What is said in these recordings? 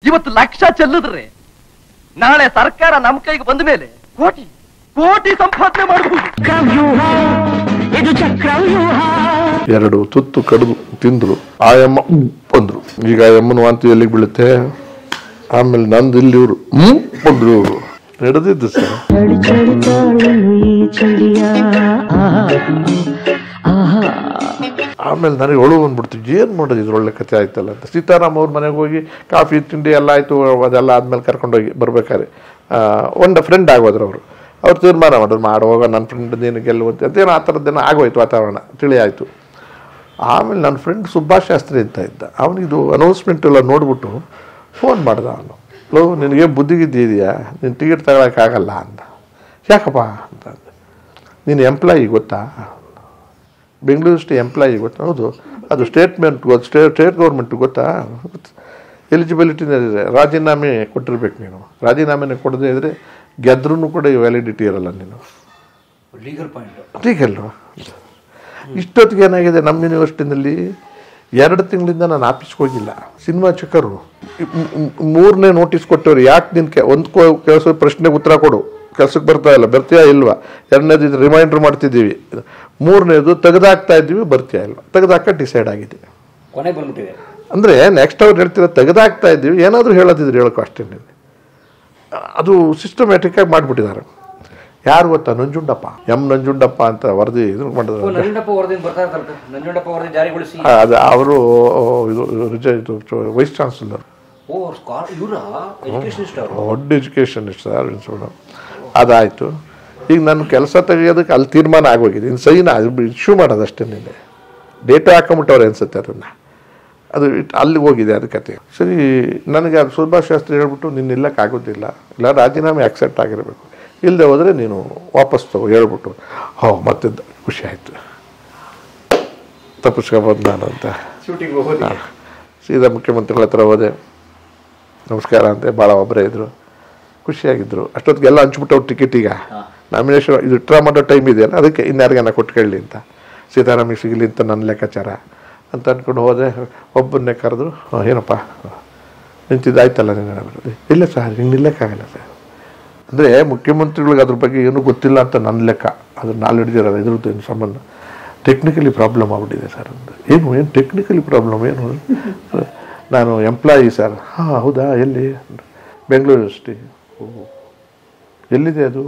ಇವತ್ತು ಲಕ್ಷ ಚೆಲ್ಲಿದ್ರೆ ನಾಳೆ ಸರ್ಕಾರ ನಮ್ ಕೈಗೆ ಬಂದ ಮೇಲೆ ಕೋಟಿ ಕೋಟಿ ಸಂಪಾದನೆ ಮಾಡಬಹುದು ಇದು ಚಕ್ರವ್ಯೂಹ ಎರಡು ತುತ್ತು ಕಡಿದು ತಿಂದ್ರು ಆ ಎಮ್ಮ ಹ್ಮ್ ಅಂದ್ರು ಈಗ ಆ ಎಮ್ಮನ ವಾಂತಿ ಎಲ್ಲಿಗೆ ಬೀಳುತ್ತೆ ಆಮೇಲೆ ನಂದು ಇಲ್ಲಿ ಇವರು ಹ್ಮ್ ಅಂದ್ರು ಇವರು ನಡೆದಿದ್ದು ಸರ್ ಚಳಿ ಚಳಿ ತಾಳಲು ಈ ಚಳಿಯ ಆಹಾ ಆಹಾ ಆಮೇಲೆ ನನಗೆ ಒಳು ಬಂದ್ಬಿಡ್ತು ಏನು ಮಾಡೋದು ಇದು ಒಳ್ಳೆ ಕಥೆ ಆಯ್ತಲ್ಲ ಅಂತ ಸೀತಾರಾಮ್ ಅವ್ರ ಮನೆಗೆ ಹೋಗಿ ಕಾಫಿ ತಿಂಡಿ ಎಲ್ಲ ಆಯಿತು ಅದೆಲ್ಲ ಆದ್ಮೇಲೆ ಕರ್ಕೊಂಡೋಗಿ ಬರ್ಬೇಕಾದ್ರೆ ಆ, ಒಂದು ಫ್ರೆಂಡ್ ಆಗೋದ್ರು ಅವರು ಅವ್ರು ತೀರ್ಮಾನ ಮಾಡೋದು ಮಾಡೋವಾಗ ನನ್ನ ಫ್ರೆಂಡ್ ನೀನು ಗೆಲ್ಲುವಂತೆ ಅದೇನೋ ಆ ಥರದ್ದೇನೋ ಆಗೋಯ್ತು ವಾತಾವರಣ ತಿಳಿ ಆಯಿತು ಆಮೇಲೆ ನನ್ನ ಫ್ರೆಂಡ್ ಸುಭಾಷ್ ಶಾಸ್ತ್ರಿ ಅಂತ ಇದ್ದ ಅವನಿದು ಅನೌನ್ಸ್ಮೆಂಟ್ ಎಲ್ಲ ನೋಡ್ಬಿಟ್ಟು ಫೋನ್ ಮಾಡ್ದ ಅವನು ಲೋ ನಿನಗೆ ಬುದ್ಧಿಗಿದ್ದಿ ಇದೆಯಾ ನೀನು ಟಿಕೆಟ್ ತಗೊಳಕ್ಕಾಗಲ್ಲ ಅಂದ ಯಾಕಪ್ಪ ಅಂತ ಅಂದೆ. ನೀನು ಎಂಪ್ಲಾಯಿ ಗೊತ್ತಾ ಬೆಂಗಳೂರು ಸ್ಟೇ ಎಂಪ್ಲಾಯಿ ಗೊತ್ತಾ ಹೌದು ಅದು ಸ್ಟೇಟ್ಮೆಂಟ್ ಗೊತ್ತು ಸ್ಟೇ ಸ್ಟೇಟ್ ಗೌರ್ಮೆಂಟ್ ಗೊತ್ತಾ ಎಲಿಜಿಬಿಲಿಟಿನೇ ಇದೆ ರಾಜೀನಾಮೆ ಕೊಟ್ಟಿರ್ಬೇಕು ನೀನು ರಾಜೀನಾಮೆನೇ ಕೊಡದೇ ಇದ್ರೆ ಗೆದ್ರೂ ಕೂಡ ವ್ಯಾಲಿಡಿಟಿ ಇರಲ್ಲ ನೀನು ಲೀಗಲ್ ಪಾಯಿಂಟ್ ಟೀಕಲ್ವ ಇಷ್ಟೊತ್ತಿಗೆ ಏನಾಗಿದೆ ನಮ್ಮ ಯೂನಿವರ್ಸಿಟಿನಲ್ಲಿ ಎರಡು ತಿಂಗಳಿಂದ ನಾನು ಆಫೀಸ್ಗೆ ಹೋಗಿಲ್ಲ ಸಿನಿಮಾ ಚಿಕ್ಕರು ಮೂರನೇ ನೋಟಿಸ್ ಕೊಟ್ಟವ್ರು ಯಾಕೆ ನಿನ್ ಕೆ ಒಂದು ಕೆಲಸ ಪ್ರಶ್ನೆಗೆ ಉತ್ತರ ಕೊಡು ಕೆಲಸಕ್ಕೆ ಬರ್ತಾ ಇಲ್ಲ ಬರ್ತೀಯಾ ಇಲ್ವಾ ಎರಡನೇದು ಇದು ರಿಮೈಂಡರ್ ಮಾಡ್ತಿದ್ದೀವಿ ಮೂರನೇದು ತೆಗೆದಾಕ್ತಾ ಇದ್ದೀವಿ ಬರ್ತೀಯಾ ಇಲ್ವಾ ತೆಗೆದಾಕ ಡಿಸೈಡ್ ಆಗಿದೆ ಕೊನೆಗೆ ಬಂದ್ಬಿಟ್ಟಿದೆ ಅಂದರೆ ನೆಕ್ಸ್ಟ್ ಅವ್ರು ಹೇಳ್ತಿರೋ ತೆಗೆದಾಕ್ತಾ ಇದ್ದೀವಿ ಏನಾದರೂ ಹೇಳೋದಿದ್ರೆ ಹೇಳೋಕ್ಕೂ ಅಷ್ಟೇ ಅದು ಸಿಸ್ಟಮ್ಯಾಟಿಕ್ಕಾಗಿ ಮಾಡಿಬಿಟ್ಟಿದ್ದಾರೆ ಯಾರು ಗೊತ್ತಾ ನಂಜುಂಡಪ್ಪ ಎಂ ನಂಜುಂಡಪ್ಪ ಅಂತ ವರದಿ ಇದು ಮಾಡಿದ್ರು ನಂಜುಂಡಪ್ಪ ವರದಿ ಬರ್ತಾ ಇರ್ತಾರೆ ನಂಜುಂಡಪ್ಪ ವರದಿ ಜಾರಿಗೊಳಿಸಿ ಅದು ಅವರು ಇದು ರಿಜ ಇದು ವೈಸ್ ಚಾನ್ಸಲರ್ ಓ ಸ್ಕಾಲ್ ಇವರ ಎಜುಕೇಶನಿಸ್ಟ್ ಅವರು ದೊಡ್ಡ ಎಜುಕೇಷನ್ ಸರ್ ಇನ್ಸ್ಟಿಟ್ಯೂಟ್ ಅದಾಯಿತು ಈಗ ನನ್ನ ಕೆಲಸ ತೆಗಿಯೋದಕ್ಕೆ ಅಲ್ಲಿ ತೀರ್ಮಾನ ಆಗೋಗಿದೆ ಇನ್ನು ಸೈನ ಇಶ್ಯೂ ಮಾಡೋದಷ್ಟೇ ನಿನ್ನೆ ಡೇಟಾ ಹಾಕೊಂಬಿಟ್ಟವ್ರೆ ಅನ್ಸುತ್ತೆ ಅದನ್ನು ಅದು ಇಟ್- ಅಲ್ಲಿಗೆ ಹೋಗಿದೆ ಅದು ಕತೆ ಸರಿ ನನಗೆ ಅದು ಸುಭಾಷ್ ಶಾಸ್ತ್ರಿ ಹೇಳ್ಬಿಟ್ಟು ನಿನ್ನ ನಿಲ್ಲಕ್ಕಾಗೋದಿಲ್ಲ ಇಲ್ಲ ರಾಜೀನಾಮೆ ಆಕ್ಸೆಪ್ಟ್ ಆಗಿರಬೇಕು ಇಲ್ಲದೆ ಹೋದರೆ ನೀನು ವಾಪಸ್ ತಗೋ ಹೇಳ್ಬಿಟ್ಟು ಹೋ ಮತ್ತೆ ದ- ಖುಷಿ ಆಯಿತು ತಪ್ಪಿಸ್ಕೊಬೋದು ನಾನು ಅಂತ ಶೂಟಿಂಗ್ ಹೋಗೋದು ಹಾ. ಸೀದಾ ಮುಖ್ಯಮಂತ್ರಿಗಳ ಹತ್ರ ಹೋದೆ ನಮಸ್ಕಾರ ಅಂತೆ ಭಾಳ ಒಬ್ಬರೇ ಇದ್ದರು ಖುಷಿಯಾಗಿದ್ದರು ಅಷ್ಟೊತ್ತಿಗೆಲ್ಲ ಹಂಚ್ಬಿಟ್ಟವ್ರು ಟಿಕೆಟ್ ಈಗ ನಾಮಿನೇಷನ್ ಇದು ಡ್ರಾ ಮಾಡೋ ಟೈಮ್ ಇದೆಯಲ್ಲ ಅದಕ್ಕೆ ಇನ್ಯಾರಿಗಾನ ಕೊಟ್ಕೊಳ್ಳಿ ಅಂತ ಸೀತಾರಾಮಿಗೆ ಸಿಗಲಿ ಅಂತ ನನ್ನ ಲೆಕ್ಕಾಚಾರ ಅಂತ ಅಂದ್ಕೊಂಡು ಹೋದೆ ಒಬ್ಬನ್ನೇ ಕರೆದ್ರು "ಹಾ, ಏನಪ್ಪ ನಿಂತಿದ್ದಾಯ್ತಲ್ಲ ನಿನ್ನ ಇಲ್ಲ ಸರ್ ಹಿಂಗೆ ನಿಲ್ಲಕ್ಕಾಗಲ್ಲ ಸರ್ ಅಂದರೆ ಮುಖ್ಯಮಂತ್ರಿಗಳಿಗೆ ಅದ್ರ ಬಗ್ಗೆ ಏನೂ ಗೊತ್ತಿಲ್ಲ ಅಂತ ನನ್ನ ಲೆಕ್ಕ ಅದ್ರ ನಾಲೆಡ್ಜ್ ಇರೋದು ಇದ್ರದ್ದು ಏನು ಸಂಬಂಧ ಟೆಕ್ನಿಕಲಿ ಪ್ರಾಬ್ಲಮ್ ಆಗ್ಬಿಟ್ಟಿದೆ ಸರ್ ಅಂತ ಏನು ಏನು ಟೆಕ್ನಿಕಲಿ ಪ್ರಾಬ್ಲಮ್ ಏನು ನಾನು ಎಂಪ್ಲಾಯಿ ಸರ್ ಹಾಂ ಹೌದಾ ಎಲ್ಲಿ ಬೆಂಗಳೂರು ಯೂನಿವರ್ಸಿಟಿ ಓಹ್ ಎಲ್ಲಿದೆ ಅದು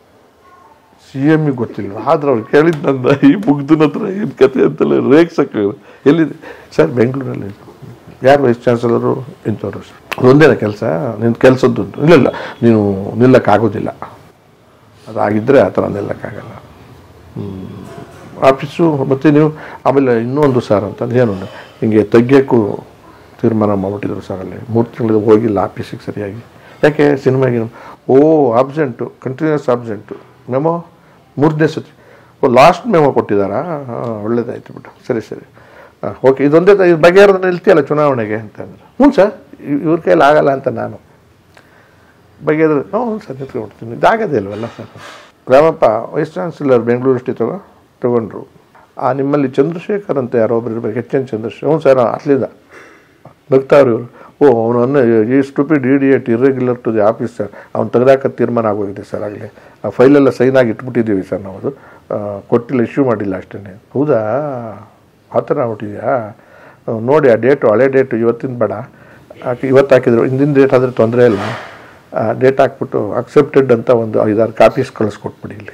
ಸಿ ಎಮ್ಮಿಗೆ ಗೊತ್ತಿಲ್ಲ ಆದ್ರೆ ಅವ್ರು ಕೇಳಿದ್ದು ನನ್ನ ಈ ಮುಗ್ದನ ಹತ್ರ ಏನು ಕತೆ ಅಂತೆಲ್ಲ ರೇಗ್ಸಕ್ಕೆ ಎಲ್ಲಿದೆ ಸರ್ ಬೆಂಗಳೂರಲ್ಲಿ ಯಾರು ವೈಸ್ ಚಾನ್ಸಲರು ಇಂಥವ್ರು ಅದೊಂದೇನ ಕೆಲಸ ನಿನ್ನ ಕೆಲಸದ್ದು ಇಲ್ಲ ಇಲ್ಲ ನೀನು ನಿಲ್ಲಕ್ಕಾಗೋದಿಲ್ಲ ಅದಾಗಿದ್ದರೆ ಆ ಥರ ನಿಲ್ಲಕ್ಕಾಗಲ್ಲ ಹ್ಮ್. ಆಫೀಸು ಮತ್ತು ನೀವು ಆಮೇಲೆ ಇನ್ನೂ ಒಂದು ಸರ್ ಅಂತ ಏನು ಹಿಂಗೆ ತೆಗಿಯೋಕ್ಕೂ ತೀರ್ಮಾನ ಮಾಡಿಬಿಟ್ಟಿದ್ರು ಸರ್ ಅಲ್ಲಿ ಮೂರು ತಿಂಗಳು ಹೋಗಿಲ್ಲ ಆಫೀಸಿಗೆ ಸರಿಯಾಗಿ ಯಾಕೆ ಸಿನಿಮಾಗೆ ಓ ಆಬ್ಸೆಂಟು ಕಂಟಿನ್ಯೂಸ್ ಆಬ್ಸೆಂಟು ಮೆಮೋ ಮೂರನೇ ಸತಿ ಓ ಲಾಸ್ಟ್ ಮೆಮೋ ಕೊಟ್ಟಿದ್ದಾರಾ ಹಾಂ ಒಳ್ಳೇದಾಯ್ತು ಬಿಟ್ಟು ಸರಿ ಸರಿ ಹಾಂ ಓಕೆ ಇದೊಂದೇ ತ- ಇದು ಬಗೆಹರದ ನಿಲ್ತಿಯಲ್ಲ ಚುನಾವಣೆಗೆ ಅಂತ ಅಂದರು ಹ್ಞೂ ಸರ್ ಇವ್ರ ಕೈಯಲ್ಲಿ ಆಗಲ್ಲ ಅಂತ ನಾನು ಬಗೆಹರಿದ್ರೆ ಹ್ಞೂ ಸರ್ ನಿಂತ್ಕೊಂಡ್ಬಿಡ್ತೀನಿ ಇದಾಗದೇ ಇಲ್ವಲ್ಲ sir Ramappa vice chancellor Bengaluru ಅಷ್ಟೇ ತಗೋ ತಗೊಂಡ್ರು ಆ ನಿಮ್ಮಲ್ಲಿ ಚಂದ್ರಶೇಖರ್ ಅಂತ ಯಾರೋ ಒಬ್ರು ಇರ್ಬೇಕು ಎಚ್ ಎನ್ ಚಂದ್ರಶೇಖರ್ ಹ್ಞೂ ಸರ್ ಅಲ್ಲಿಂದ ನಗ್ತಾವ್ರು ಇವರು ಓ ಅವನನ್ನು ಈ stupid idiot irregular to the office sir ಅವ್ನು ತೆಗೆದಾಕ ತೀರ್ಮಾನ ಆಗೋಗಿದೆ ಸರ್ ಆಗಲೇ ಆ ಫೈಲೆಲ್ಲ ಸೈನ್ ಆಗಿ ಇಟ್ಬಿಟ್ಟಿದ್ದೀವಿ ಸರ್ ನಾವು ಅದು ಆ, ಕೊಟ್ಟಿಲ್ಲ ಇಶ್ಯೂ ಮಾಡಿಲ್ಲ ಅಷ್ಟೇ ಹೌದಾ ಆ ಥರ ಆಗ್ಬಿಟ್ಟಿದ್ಯಾ ಆ, ನೋಡಿ ಆ ಡೇಟು ಹಳೆ ಡೇಟು ಇವತ್ತಿನ ಬೇಡ ಹಾಕಿ ಇವತ್ತು ಹಾಕಿದ್ರು ಹಿಂದಿನ ಡೇಟ್ ಆದರೆ ತೊಂದರೆ ಇಲ್ಲ ಡೇಟ್ ಹಾಕ್ಬಿಟ್ಟು ಅಕ್ಸೆಪ್ಟೆಡ್ ಅಂತ ಒಂದು ಐದಾರು ಕಾಪೀಸ್ ಕಳಿಸ್ಕೊಟ್ಬಿಡಿ ಇಲ್ಲಿ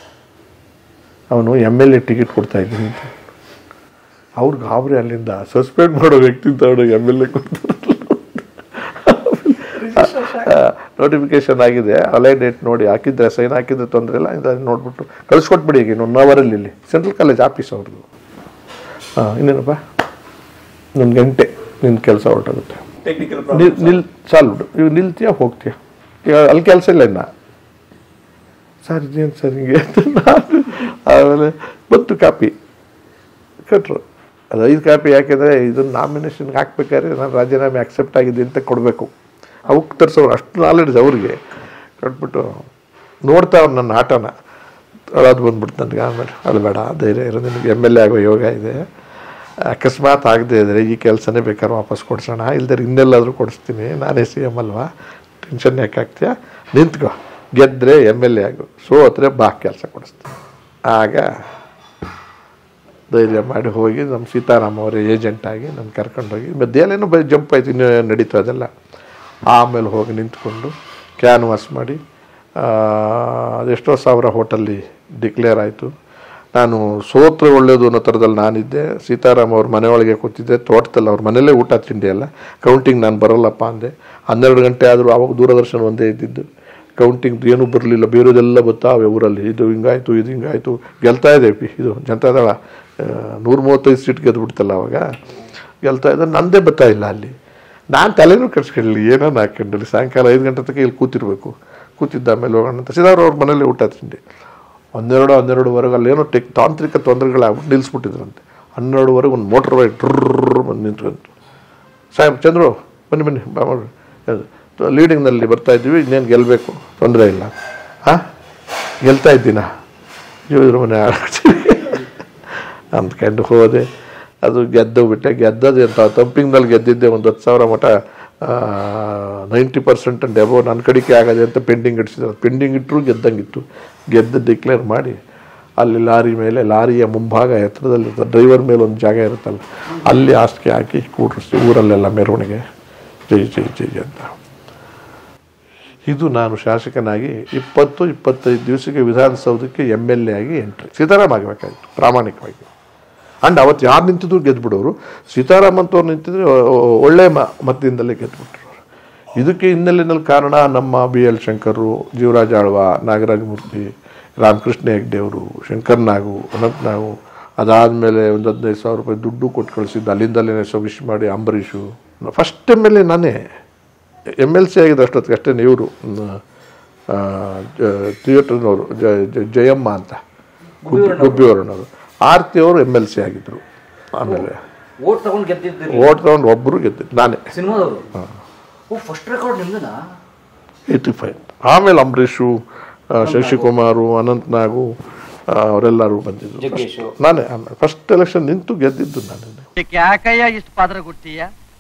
ಅವನು ಎಮ್ ಎಲ್ ಎ ಟಿಕೆಟ್ ಕೊಡ್ತಾ ಇದ್ದೀನಿ ಅಂತ ಅವ್ರು ಗಾಬರಿ ಅಲ್ಲಿಂದ ಸಸ್ಪೆಂಡ್ ಮಾಡೋ ವ್ಯಕ್ತಿ ತಗೊಂಡು ಎಮ್ ಎಲ್ ಎ ನೋಟಿಫಿಕೇಶನ್ ಆಗಿದೆ ಹಳೆ ಡೇಟ್ ನೋಡಿ ಹಾಕಿದ್ರೆ ಸೈನ್ ಹಾಕಿದ್ರೆ ತೊಂದರೆ ಇಲ್ಲ ಇದನ್ನು ನೋಡ್ಬಿಟ್ಟು ಕಳಿಸ್ಕೊಟ್ಬಿಡಿ ಈಗ ಒನ್ ಅವರಲ್ಲಿ ಇಲ್ಲಿ ಸೆಂಟ್ರಲ್ ಕಾಲೇಜ್ ಆಫೀಸ್ ಅವ್ರದ್ದು ಹಾಂ ಇನ್ನೇನಪ್ಪ ನನ್ನ ಗಂಟೆ ನಿನ್ನ ಕೆಲಸ ಹೊರಟೋಗುತ್ತೆ ಟೆಕ್ನಿಕಲ್ ನಿಲ್ ನಿಲ್ ಸಾಲ್ಬಿಡು ಇವಾಗ ನಿಲ್ತೀಯ ಹೋಗ್ತೀಯ ಈಗ ಅಲ್ಲಿ ಕೆಲಸ ಇಲ್ಲ ಇನ್ನ ಸರ್ ಇದೇನು ಸರ್ ಹಿಂಗೆ ಅಂತ ನಾನು ಆಮೇಲೆ ಬಂತು ಕಾಪಿ ಕಟ್ರು ಅದು ಐದು ಕಾಪಿ ಯಾಕೆಂದರೆ ಇದನ್ನು ನಾಮಿನೇಷನ್ಗೆ ಹಾಕ್ಬೇಕಾದ್ರೆ ನಾನು ರಾಜೀನಾಮೆ ಅಕ್ಸೆಪ್ಟ್ ಆಗಿದೆ ಅಂತ ಕೊಡಬೇಕು ಅವಕ್ಕೆ ತರಿಸೋರು ಅಷ್ಟು ನಾಲೆಡ್ಜ್ ಅವ್ರಿಗೆ ಕೊಟ್ಬಿಟ್ಟು ನೋಡ್ತಾ ಅವ್ರು ನನ್ನ ಆಟನ ಅಳೋದು ಬಂದ್ಬಿಡ್ತು ನನಗೆ ಆಮೇಲೆ ಅಳಬೇಡ ಧೈರ್ಯ ಇರೋ ನಿನಗೆ ಎಮ್ ಎಲ್ ಎ ಆಗೋ ಯೋಗ ಇದೆ ಅಕಸ್ಮಾತ್ ಆಗದೆ ಇದ್ರೆ ಈ ಕೆಲಸನೇ ಬೇಕಾದ್ರೆ ವಾಪಸ್ ಕೊಡ್ಸೋಣ ಇಲ್ದರೆ ಇನ್ನೆಲ್ಲಾದರೂ ಕೊಡಿಸ್ತೀನಿ ನಾನೇ ಸಿ ಎಮ್ ಅಲ್ವಾ ಟೆನ್ಷನ್ ಯಾಕೆ ಆಗ್ತೀಯಾ ನಿಂತ್ಕೋ ಗೆದ್ದರೆ ಎಮ್ ಎಲ್ ಎ ಆಗು ಸೋತ್ರೆ ಬಾ ಕೆಲಸ ಕೊಡಿಸ್ತೀನಿ ಆಗ ಧೈರ್ಯ ಮಾಡಿ ಹೋಗಿ ನಮ್ಮ ಸೀತಾರಾಮ್ ಅವರ ಏಜೆಂಟ್ ಆಗಿ ನಾನು ಕರ್ಕೊಂಡೋಗಿ ಮಧ್ಯಾಹ್ನ ಬರೀ ಜಂಪ್ ಆಯ್ತು ಇನ್ನೂ ನಡೀತು ಅದೆಲ್ಲ ಆಮೇಲೆ ಹೋಗಿ ನಿಂತ್ಕೊಂಡು ಕ್ಯಾನ್ವಾಸ್ ಮಾಡಿ ಆ, ಅದೆಷ್ಟೋ ಸಾವಿರ ಹೋಟಲ್ಲಿ ಡಿಕ್ಲೇರ್ ಆಯಿತು ನಾನು ಸೋತ್ರೆ ಒಳ್ಳೆಯದು ಅನ್ನೋ ಥರದಲ್ಲಿ ನಾನಿದ್ದೆ ಸೀತಾರಾಮ್ ಅವ್ರ ಮನೆಯೊಳಗೆ ಕೂತಿದ್ದೆ ತೋಟದಲ್ಲಿ ಅವ್ರ ಮನೇಲೇ ಊಟ ತಿಂಡಿ ಎಲ್ಲ ಕೌಂಟಿಂಗ್ ನಾನು ಬರೋಲ್ಲಪ್ಪ ಅಂದೆ ಹನ್ನೆರಡು ಗಂಟೆ ಆದರೂ ಅವಾಗ ದೂರದರ್ಶನ ಒಂದೇ ಇದ್ದಿದ್ದು ಕೌಂಟಿಂಗ್ ಏನೂ ಬರಲಿಲ್ಲ ಬೇರೆದೆಲ್ಲ ಗೊತ್ತಾವೆ ಊರಲ್ಲಿ ಇದು ಹಿಂಗಾಯ್ತು ಇದು ಹಿಂಗಾಯ್ತು ಗೆಲ್ತಾ ಇದೆ ಪಿ ಇದು ಜನತಾದಳ ನೂರ ಮೂವತ್ತೈದು ಸೀಟ್ ಗೆದ್ದುಬಿಡ್ತಲ್ಲ ಅವಾಗ ಗೆಲ್ತಾ ಇದ್ದ ನಂದೇ ಬರ್ತಾ ಇಲ್ಲ ಅಲ್ಲಿ ನಾನು ತಲೆನೂ ಕೆಡ್ಸ್ಕೊಳ್ಳಿ ಏನೋ ಹಾಕೊಂಡಲ್ಲಿ ಸಾಯಂಕಾಲ ಐದು ಗಂಟೆ ತನಕ ಇಲ್ಲಿ ಕೂತಿರ್ಬೇಕು ಕೂತಿದ್ದ ಆಮೇಲೆ ಹೋಗೋಣ ಅಂತ ಸಿದಾರ್ ಅವ್ರ ಮನೇಲಿ ಊಟ ತಿಂಡಿ ಹನ್ನೆರಡು ಹನ್ನೆರಡುವರೆಗೆ ಅಲ್ಲೇನೋ ಟೆಕ್ ತಾಂತ್ರಿಕ ತೊಂದರೆಗಳಾಗ್ಬಿಟ್ಟು ನಿಲ್ಲಿಸ್ಬಿಟ್ಟಿದ್ರಂತೆ ಹನ್ನೆರಡುವರೆಗೆ ಒಂದು ಮೋಟ್ರ್ ಬೈಕ್ ಟ್ರರ್ ಬಂದು ನಿಂತ್ಕೊಂತು ಸಾಹೇಬ್ ಚಂದ್ರು ಬನ್ನಿ ಬನ್ನಿ ಬಾ ಮಾಡ್ರಿ ಲೀಡಿಂಗ್ನಲ್ಲಿ ಬರ್ತಾ ಇದ್ದೀವಿ ಇನ್ನೇನು ಗೆಲ್ಲಬೇಕು ತೊಂದರೆ ಇಲ್ಲ ಹಾಂ ಗೆಲ್ತಾ ಇದ್ದೀನಾ ಇವ್ರ ಮನೆ ಅಂದ್ಕೊಂಡು ಹೋದೆ ಅದು ಗೆದ್ದು ಬಿಟ್ಟೆ ಗೆದ್ದದು ಅಂತ ತಂಪಿಂಗ್ನಲ್ಲಿ ಗೆದ್ದಿದ್ದೆ ಒಂದು ಹತ್ತು ಸಾವಿರ ಮಟ ನೈಂಟಿ ಪರ್ಸೆಂಟ್ ಅಂಡ್ ಎಬೋ ನನ್ನ ಕಡೆಗೆ ಆಗದೆ ಅಂತ ಪೆಂಡಿಂಗ್ ಇಡಿಸಿದ್ರು ಪೆಂಡಿಂಗ್ ಇಟ್ಟರು ಗೆದ್ದಂಗಿತ್ತು ಗೆದ್ದು ಡಿಕ್ಲೇರ್ ಮಾಡಿ ಅಲ್ಲಿ ಲಾರಿ ಮೇಲೆ ಲಾರಿಯ ಮುಂಭಾಗ ಎತ್ತರದಲ್ಲಿ ಡ್ರೈವರ್ ಮೇಲೆ ಒಂದು ಜಾಗ ಇರುತ್ತಲ್ಲ ಅಲ್ಲಿ ಹಾಸಿಗೆ ಹಾಕಿ ಕೂಡಿಸಿ ಊರಲ್ಲೆಲ್ಲ ಮೆರವಣಿಗೆ ಜೈ ಜೈ ಜೈ ಅಂತ ಇದು ನಾನು ಶಾಸಕನಾಗಿ ಇಪ್ಪತ್ತು ಇಪ್ಪತ್ತೈದು ದಿವಸಕ್ಕೆ ವಿಧಾನಸೌಧಕ್ಕೆ ಎಮ್ ಎಲ್ ಎ ಆಗಿ ಎಂಟ್ರಿ ಸೀತಾರಾಮ್ ಆಗಬೇಕಾಗಿತ್ತು ಪ್ರಾಮಾಣಿಕವಾಗಿ ಅಂಡ್ ಅವತ್ತು ಯಾರು ನಿಂತಿದ್ರು ಗೆದ್ದುಬಿಡೋರು ಸೀತಾರಾಮ್ ಅಂತವ್ರು ನಿಂತಿದ್ರೆ ಒ- ಒ- ಒಳ್ಳೆ ಮ ಮತದಿಂದಲೇ ಗೆದ್ದುಬಿಟ್ರು ಇದಕ್ಕೆ ಹಿನ್ನೆಲೆಯಲ್ಲಿ ಕಾರಣ ನಮ್ಮ ಬಿ ಎಲ್ ಶಂಕರು ಜೀವರಾಜ ಆಳ್ವ ನಾಗರಾಜ ಮೂರ್ತಿ ರಾಮಕೃಷ್ಣ ಹೆಗ್ಡೆ ಅವರು ಶಂಕರ್ ನಾಗು ಅನಂತ್ ನಾಗು ಅದಾದಮೇಲೆ ಒಂದು ಹದಿನೈದು ಸಾವಿರ ರೂಪಾಯಿ ದುಡ್ಡು ಕೊಟ್ಟು ಕಳಿಸಿದ್ದು ಅಲ್ಲಿಂದಲೇ ಸೊಗಿಶ್ ಮಾಡಿ Ambarish first M L A ನಾನೇ ಎಮ್ ಎಲ್ ಸಿ ಆಗಿದ್ದು ಅಷ್ಟೊತ್ತಿಗೆ ಅಷ್ಟೇ ಇವರು ಥಿಯೇಟರ್ನವರು ಜಯಮ್ಮ ಅಂತ ಗುಬ್ಬಿಯವರನವರು ಆರ್ತಿ ಅವರು ಎಮ್ ಎಲ್ ಸಿ ಆಗಿದ್ದರು ಆಮೇಲೆ ಓಟ್ ತಗೊಂಡು ಗೆದ್ದಿದ್ದೀರಿ ಓಟ್ ತಗೊಂಡು ಒಬ್ಬರು ಗೆದ್ದಿದ್ದು ನಾನೇ ಸಿನಿಮಾದವರು ಓ ಫಸ್ಟ್ ರೆಕಾರ್ಡ್ ನಿಮ್ದನಾ ಏಯ್ಟಿ ಫೈವ್ ಆಮೇಲೆ ಅಂಬರೀಷು ಆ, ಶಶಿಕುಮಾರು ಅನಂತ್ ನಾಗು ಆ, ಅವರೆಲ್ಲರೂ ಬಂದಿದ್ದು ಜಗ್ಗೇಶು. ನಾನೇ ಆಮೇಲೆ ಫಸ್ಟ್ ಎಲೆಕ್ಷನ್ ನಿಂತು ಗೆದ್ದಿದ್ದು ನಾನೇ ಯಾಕಯ್ಯ ಇಷ್ಟು ಪಾದ್ರ ಗುಟ್ಟಿಯ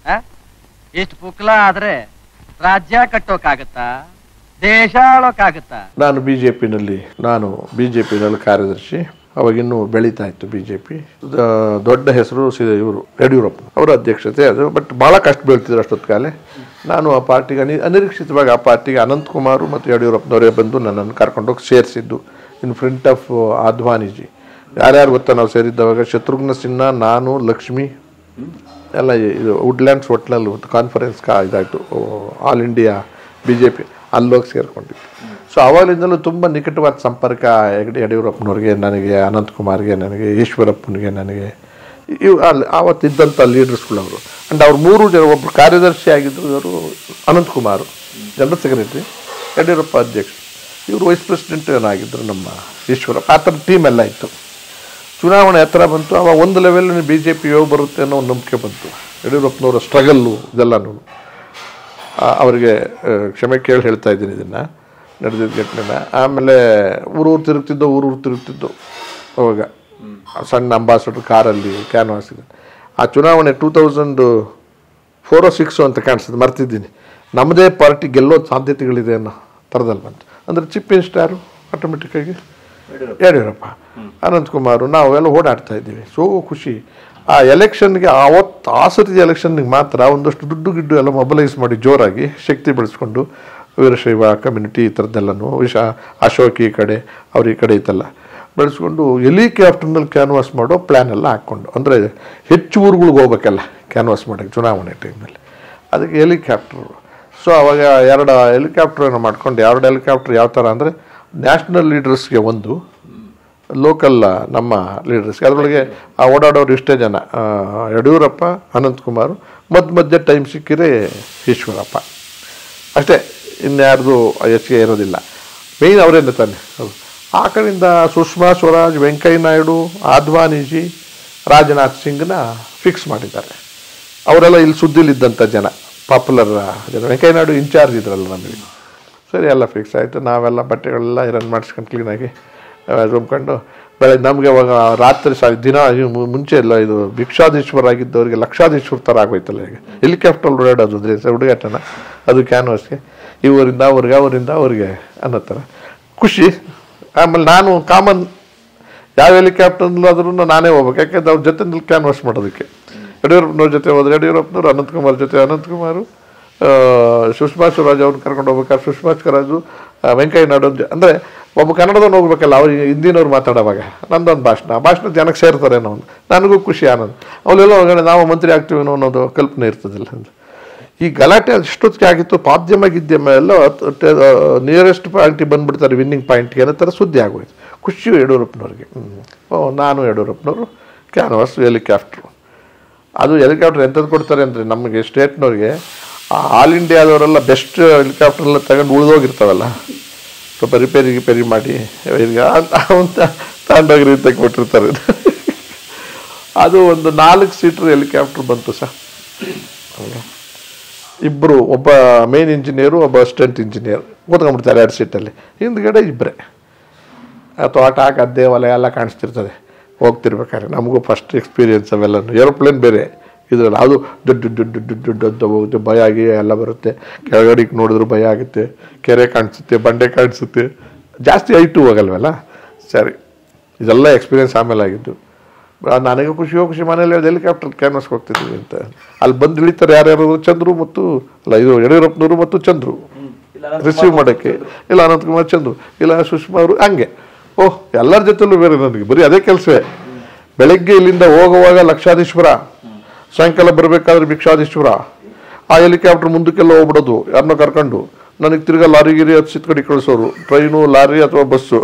ಇಷ್ಟು ಪುಕ್ಲ ಆದ್ರೆ ರಾಜ್ಯ ಕಟ್ಟೋಕಾಗತ್ತಾ ದೇಶ ಆಳೋಕಾಗತ್ತಾ ನಾನು ಬಿ ಜೆ ಪಿನಲ್ಲಿ ನಾನು ಬಿ ಜೆ ಪಿನಲ್ಲಿ ಕಾರ್ಯದರ್ಶಿ ಅವಾಗಿನ್ನೂ ಬೆಳೀತಾ ಇತ್ತು ಬಿ ಜೆ ಪಿ ದೊಡ್ಡ ಹೆಸರು ಇವರು ಯಡಿಯೂರಪ್ಪ ಅವರ ಅಧ್ಯಕ್ಷತೆ ಅದು ಬಟ್ ಭಾಳ ಕಷ್ಟ ಬೀಳ್ತಿದ್ರು ಅಷ್ಟೊತ್ತು ಕಾಲೇ ನಾನು ಆ ಪಾರ್ಟಿಗೆ ಅನಿ ಅನಿರೀಕ್ಷಿತವಾಗಿ ಆ ಪಾರ್ಟಿಗೆ ಅನಂತಕುಮಾರು ಮತ್ತು ಯಡಿಯೂರಪ್ಪನವರೇ ಬಂದು ನನ್ನನ್ನು ಕರ್ಕೊಂಡೋಗಿ ಸೇರಿಸಿದ್ದು ಇನ್ ಫ್ರಂಟ್ ಆಫ್ ಆದ್ವಾನಿಜಿ ಯಾರ್ಯಾರು ಗೊತ್ತಾ ನಾವು ಸೇರಿದ್ದವಾಗ ಶತ್ರುಘ್ನ ಸಿನ್ಹಾ ನಾನು ಲಕ್ಷ್ಮಿ ಎಲ್ಲ ಇದು ವುಡ್ಲ್ಯಾಂಡ್ಸ್ ಹೋಟ್ಲಲ್ಲಿ ಒಂದು ಕಾನ್ಫರೆನ್ಸ್ ಕಾ ಇದಾಯಿತು all India B J P ಅಲ್ಲೋಗಿ ಸೇರ್ಕೊಂಡಿತ್ತು ಸೊ ಅವಾಗಲಿಂದಲೂ ತುಂಬ ನಿಕಟವಾದ ಸಂಪರ್ಕ ಯಡಿ- ಯಡಿಯೂರಪ್ಪನವ್ರಿಗೆ ನನಗೆ ಅನಂತಕುಮಾರ್ಗೆ ನನಗೆ ಈಶ್ವರಪ್ಪನಿಗೆ ನನಗೆ ಇವು ಅಲ್ಲಿ ಆವತ್ತಿದ್ದಂಥ ಲೀಡರ್ಸ್ಗಳವರು ಆ್ಯಂಡ್ ಅವ್ರು ಮೂರು ಜನ ಒಬ್ಬರು ಕಾರ್ಯದರ್ಶಿ ಆಗಿದ್ದರು ಇವರು ಅನಂತಕುಮಾರ್ ಜನರಲ್ ಸೆಕ್ರೆಟರಿ ಯಡಿಯೂರಪ್ಪ ಅಧ್ಯಕ್ಷ ಇವರು ವೈಸ್ ಪ್ರೆಸಿಡೆಂಟ್ ಏನಾಗಿದ್ದರು ನಮ್ಮ ಈಶ್ವರಪ್ಪ ಆ ಥರ ಟೀಮ್ ಎಲ್ಲ ಇತ್ತು ಚುನಾವಣೆ ಹತ್ರ ಬಂತು ಅವಾಗ ಒಂದು ಲೆವೆಲ್ ಬಿ ಜೆ ಪಿ ಯೋಗ ಬರುತ್ತೆ ಅನ್ನೋ ಒಂದು ನಂಬಿಕೆ ಬಂತು ಯಡಿಯೂರಪ್ಪನವರ ಸ್ಟ್ರಗಲ್ಲು ಇದೆಲ್ಲನೂ ಆ, ಅವರಿಗೆ ಆ, ಕ್ಷಮೆ ಕೇಳಿ ಹೇಳ್ತಾ ಇದ್ದೀನಿ ಇದನ್ನು ನಡೆದಿದ್ದ ಘಟನೆನ ಆಮೇಲೆ ಊರೂರು ತಿರುಗ್ತಿದ್ದೋ ಊರೂರು ತಿರುಗ್ತಿದ್ದೋ ಅವಾಗ ಸಣ್ಣ ಅಂಬಾಸಡರ್ ಕಾರಲ್ಲಿ ಕ್ಯಾನ್ವಾಸ್ ಇದೆ ಆ ಚುನಾವಣೆ ಟೂ ತೌಸಂಡ್ ಫೋರೋ ಸಿಕ್ಸು ಅಂತ ಕಾಣಿಸ್ತದೆ ಮರ್ತಿದ್ದೀನಿ ನಮ್ಮದೇ ಪಾರ್ಟಿ ಗೆಲ್ಲೋ ಸಾಧ್ಯತೆಗಳಿದೆ ಅನ್ನೋ ಥರದಲ್ಲಿ ಬಂತು ಅಂದರೆ ಚಿಪ್ ಸ್ಟಾರು ಆಟೋಮೆಟಿಕ್ಕಾಗಿ ಯಡಿಯೂರಪ್ಪ ಅನಂತಕುಮಾರು ನಾವೆಲ್ಲ ಓಡಾಡ್ತಾ ಇದ್ದೀವಿ ಸೋ ಖುಷಿ ಆ ಎಲೆಕ್ಷನ್ಗೆ ಆವತ್ತು ಆ ಸತಿ ಎಲೆಕ್ಷನ್ಗೆ ಮಾತ್ರ ಒಂದಷ್ಟು ದುಡ್ಡು ಗಿಡ್ಡು ಎಲ್ಲ ಮೊಬಲೈಸ್ ಮಾಡಿ ಜೋರಾಗಿ ಶಕ್ತಿ ಬೆಳೆಸ್ಕೊಂಡು ವೀರಶೈವ ಕಮ್ಯುನಿಟಿ ಈ ಥರದ್ದೆಲ್ಲನೂ ವಿಷ ಅಶೋಕ್ ಈ ಕಡೆ ಅವ್ರ ಈ ಕಡೆ ಇತ್ತಲ್ಲ ಬೆಳೆಸ್ಕೊಂಡು ಹೆಲಿಕಾಪ್ಟರ್ನಲ್ಲಿ ಕ್ಯಾನ್ವಾಸ್ ಮಾಡೋ ಪ್ಲ್ಯಾನ್ ಎಲ್ಲ ಹಾಕ್ಕೊಂಡು ಅಂದರೆ ಹೆಚ್ಚು ಊರುಗಳಿಗೆ ಹೋಗ್ಬೇಕಲ್ಲ ಕ್ಯಾನ್ವಾಸ್ ಮಾಡೋಕ್ಕೆ ಚುನಾವಣೆ ಟೈಮಲ್ಲಿ ಅದಕ್ಕೆ ಹೆಲಿಕಾಪ್ಟ್ರು ಸೊ ಅವಾಗ ಎರಡು ಹೆಲಿಕಾಪ್ಟ್ರನ್ನು ಮಾಡ್ಕೊಂಡು ಎರಡು ಹೆಲಿಕಾಪ್ಟರ್ ಯಾವ ಥರ ಅಂದರೆ ನ್ಯಾಷನಲ್ ಲೀಡರ್ಸ್ಗೆ ಒಂದು ಲೋಕಲ್ ನಮ್ಮ ಲೀಡರ್ಸ್ಗೆ ಅದರೊಳಗೆ ಆ ಓಡಾಡೋರು ಇಷ್ಟೇ ಜನ ಆ, ಯಡಿಯೂರಪ್ಪ ಅನಂತಕುಮಾರ್ ಮಧ್ಯ ಮಧ್ಯ ಟೈಮ್ ಸಿಕ್ಕಿದ್ರೆ ಈಶ್ವರಪ್ಪ ಅಷ್ಟೇ ಇನ್ಯಾರ್ದು ಹೆಚ್ಚಿಗೆ ಇರೋದಿಲ್ಲ ಮೇಯ್ನ್ ಅವರೇನೆ ತಾನೆ ಹೌದು ಆ ಕಡೆಯಿಂದ ಸುಷ್ಮಾ ಸ್ವರಾಜ್ ವೆಂಕಯ್ಯ ನಾಯ್ಡು ಆದ್ವಾನಿಜಿ ರಾಜನಾಥ್ ಸಿಂಗ್ನ ಫಿಕ್ಸ್ ಮಾಡಿದ್ದಾರೆ ಅವರೆಲ್ಲ ಇಲ್ಲಿ ಸುದ್ದಿಲಿದ್ದಂಥ ಜನ ಪಾಪ್ಯುಲರ್ ಜನ ವೆಂಕಯ್ಯ ನಾಯ್ಡು ಇನ್ಚಾರ್ಜ್ ಇದ್ರಲ್ಲ ನಮಗೆ ಸರಿ ಎಲ್ಲ ಫಿಕ್ಸ್ ಆಯಿತು ನಾವೆಲ್ಲ ಬಟ್ಟೆಗಳೆಲ್ಲ ಐರನ್ ಮಾಡಿಸ್ಕೊಂಡು ಕ್ಲೀನಾಗಿ ತುಂಬ್ಕೊಂಡು ಬೆಳಗ್ಗೆ ನಮಗೆ ಅವಾಗ ರಾತ್ರಿ ಸ ದಿನ ಇದು ಮು- ಮುಂಚೆ ಎಲ್ಲ ಇದು ಭಿಕ್ಷಾಧೀಶ್ವರ ಆಗಿದ್ದವರಿಗೆ ಲಕ್ಷಾಧೀಶ್ವರ ಥರ ಆಗೋಯ್ತಲ್ಲ ಈಗ ಹೆಲಿಕಾಪ್ಟರ್ ಓಡಾಡೋದು ಅಂದ್ರೆ ಹುಡುಗಾಟನ ಅದು ಕ್ಯಾನ್ವಾಸ್ಗೆ ಇವರಿಂದ ಅವ್ರಿಗೆ ಅವರಿಂದ ಅವ್ರಿಗೆ ಅನ್ನೋ ಥರ ಖುಷಿ ಆಮೇಲೆ ನಾನು ಕಾಮನ್ ಯಾವ ಹೆಲಿಕಾಪ್ಟರ್ಲಾದ್ರೂ ನಾನೇ ಹೋಗ್ಬೇಕು ಯಾಕೆಂದ್ರೆ ಅವ್ರ ಜೊತೆ ಕ್ಯಾನ್ವಾಸ್ ಮಾಡೋದಕ್ಕೆ ಯಡಿಯೂರಪ್ಪನವ್ರ ಜೊತೆ ಹೋದ್ರೆ ಯಡಿಯೂರಪ್ಪನವ್ರು ಅನಂತಕುಮಾರ್ ಜೊತೆ ಅನಂತಕುಮಾರು ಆ, ಸುಷ್ಮಾ ಸ್ವರಾಜ್ ಅವ್ರನ್ನ ಕರ್ಕೊಂಡು ಹೋಗ್ಬೇಕಾದ್ರೆ ಸುಷ್ಮಾ ಸ್ವರಾಜು ಆ, ವೆಂಕಯ್ಯ ನಾಯ್ಡು ಅವ್ರ ಜೊ- ಅಂದ್ರೆ ಒಬ್ಬ ಕನ್ನಡದವ್ನು ಹೋಗ್ಬೇಕಲ್ಲ ಅವ್ರಿಗೆ ಹಿಂದಿನವ್ರು ಮಾತಾಡೋವಾಗ ನಂದೊಂದು ಭಾಷಣ ಆ ಭಾಷಣ ಜನಕ್ಕೆ ಸೇರ್ತಾರೆ ಅನ್ನೋ ಒಂದು ನನಗೂ ಖುಷಿ ಆನಂದ ಅವಳೆಲ್ಲ ಹೋಗೋಣ ನಾವು ಮಂತ್ರಿ ಆಗ್ತೀವೇನೋ ಅನ್ನೋದು ಕಲ್ಪನೆ ಇರ್ತದಿಲ್ಲ ಅಂತ ಈ ಗಲಾಟೆ ಅಷ್ಟೊತ್ತಿಗೆ ಆಗಿತ್ತು ಮಾಧ್ಯಮ ಗಿದ್ಯಮ ಎಲ್ಲ ನಿಯರೆಸ್ಟ್ ಪಾಯಿಂಟಿಗೆ ಬಂದ್ಬಿಡ್ತಾರೆ ವಿನ್ನಿಂಗ್ ಪಾಯಿಂಟ್ಗೆ ಅನ್ನೋ ಥರ ಸುದ್ದಿ ಆಗೋಯ್ತು ಖುಷಿ ಯಡಿಯೂರಪ್ಪನವ್ರಿಗೆ ಹ್ಮ್. ಓ ನಾನು ಯಡಿಯೂರಪ್ಪನವರು ಕ್ಯಾನ್ವಾಸ್ ಹೆಲಿಕಾಪ್ಟ್ರು ಅದು ಹೆಲಿಕಾಪ್ಟರ್ ಎಂಥದ್ದು ಕೊಡ್ತಾರೆ ಅಂದರೆ ನಮಗೆ ಸ್ಟೇಟ್ನವ್ರಿಗೆ ಆಲ್ ಇಂಡಿಯಾದವರೆಲ್ಲ ಬೆಸ್ಟ್ ಹೆಲಿಕಾಪ್ಟರ್ನೆಲ್ಲ ತಗೊಂಡು ಉಳಿದೋಗಿರ್ತಾವಲ್ಲ ಸ್ವಲ್ಪ ರಿಪೇರಿ ಗಿಪೇರಿ ಮಾಡಿ ಈಗ ಅಂತ ತಗೊಂಡೋಗ್ರಿ ಅಂತ ಕೊಟ್ಟಿರ್ತಾರೆ ಅದು ಒಂದು ನಾಲ್ಕು ಸೀಟ್ರ್ ಹೆಲಿಕಾಪ್ಟರ್ ಬಂತು ಸರ್ ಇಬ್ಬರು ಒಬ್ಬ ಮೇನ್ ಇಂಜಿನಿಯರು ಒಬ್ಬ ಅಸಿಸ್ಟೆಂಟ್ ಇಂಜಿನಿಯರ್ ಕೂತ್ಕೊಂಡ್ಬಿಡ್ತಾರೆ ಎರಡು ಸೀಟಲ್ಲಿ ಹಿಂದ್ಗಡೆ ಇಬ್ಬರೇ ತೋಟ ಗದ್ದೆ ಹೊಲ ಎಲ್ಲ ಕಾಣಿಸ್ತಿರ್ತದೆ ಹೋಗ್ತಿರ್ಬೇಕಾದ್ರೆ ನಮಗೂ ಫಸ್ಟ್ ಎಕ್ಸ್ಪೀರಿಯನ್ಸ್ ಅವೆಲ್ಲ ಏರೋಪ್ಲೇನ್ ಬೇರೆ ಇದ್ರಲ್ಲಿ ಅದು ದುಡ್ಡು ದುಡ್ಡು ದುಡ್ಡು ದುಡ್ಡು ಅಂತ ಹೋಗುತ್ತೆ ಭಯ ಆಗಿ ಎಲ್ಲ ಬರುತ್ತೆ ಕೆಳಗಡೆಗೆ ನೋಡಿದ್ರು ಭಯ ಆಗುತ್ತೆ ಕೆರೆ ಕಾಣಿಸುತ್ತೆ ಬಂಡೆ ಕಾಣಿಸುತ್ತೆ ಜಾಸ್ತಿ ಹೈಟು ಹೋಗಲ್ವಲ್ಲ ಸರಿ ಇದೆಲ್ಲ ಎಕ್ಸ್ಪೀರಿಯನ್ಸ್ ಆಮೇಲೆ ಆಗಿದ್ದು ಆ, ನನಗೆ ಖುಷಿಯೋ ಖುಷಿ ಮನೇಲಿ ಹೇಳಿದೆ ಹೆಲಿಕಾಪ್ಟರ್ ಕ್ಯಾನ್ವಸ್ಗೆ ಹೋಗ್ತಿದ್ವಿ ಅಂತ ಅಲ್ಲಿ ಬಂದು ಇಳಿತಾರೆ ಯಾರ್ಯಾರು ಚಂದ್ರು ಮತ್ತು ಅಲ್ಲ ಇದು ಯಡಿಯೂರಪ್ಪನವರು ಮತ್ತು ಚಂದ್ರು ರಿಸೀವ್ ಮಾಡೋಕ್ಕೆ ಇಲ್ಲ ಅನಂತಕುಮಾರ್ ಚಂದ್ರು ಇಲ್ಲ ಸುಷ್ಮಾ ಅವರು ಹಂಗೆ ಓಹ್ ಎಲ್ಲರ ಜೊತೆಲೂ ಬೇರೆ ನನಗೆ ಬರೀ ಅದೇ ಕೆಲಸವೇ ಬೆಳಗ್ಗೆ ಇಲ್ಲಿಂದ ಹೋಗುವಾಗ ಲಕ್ಷಾಧೀಶ್ವರ ಸಾಯಂಕಾಲ ಬರಬೇಕಾದ್ರೆ ಭಿಕ್ಷಾಧೀಶ್ವರ ಆ ಹೆಲಿಕಾಪ್ಟರ್ ಮುಂದಕ್ಕೆಲ್ಲ ಹೋಗ್ಬಿಡೋದು ಯಾರನ್ನೋ ಕರ್ಕೊಂಡು ನನಗೆ ತಿರ್ಗಾ ಲಾರಿ ಗಿರಿ ಹತ್ತು ಕಡೆ ಕಳಿಸೋರು ಟ್ರೈನು ಲಾರಿ ಅಥವಾ ಬಸ್ಸು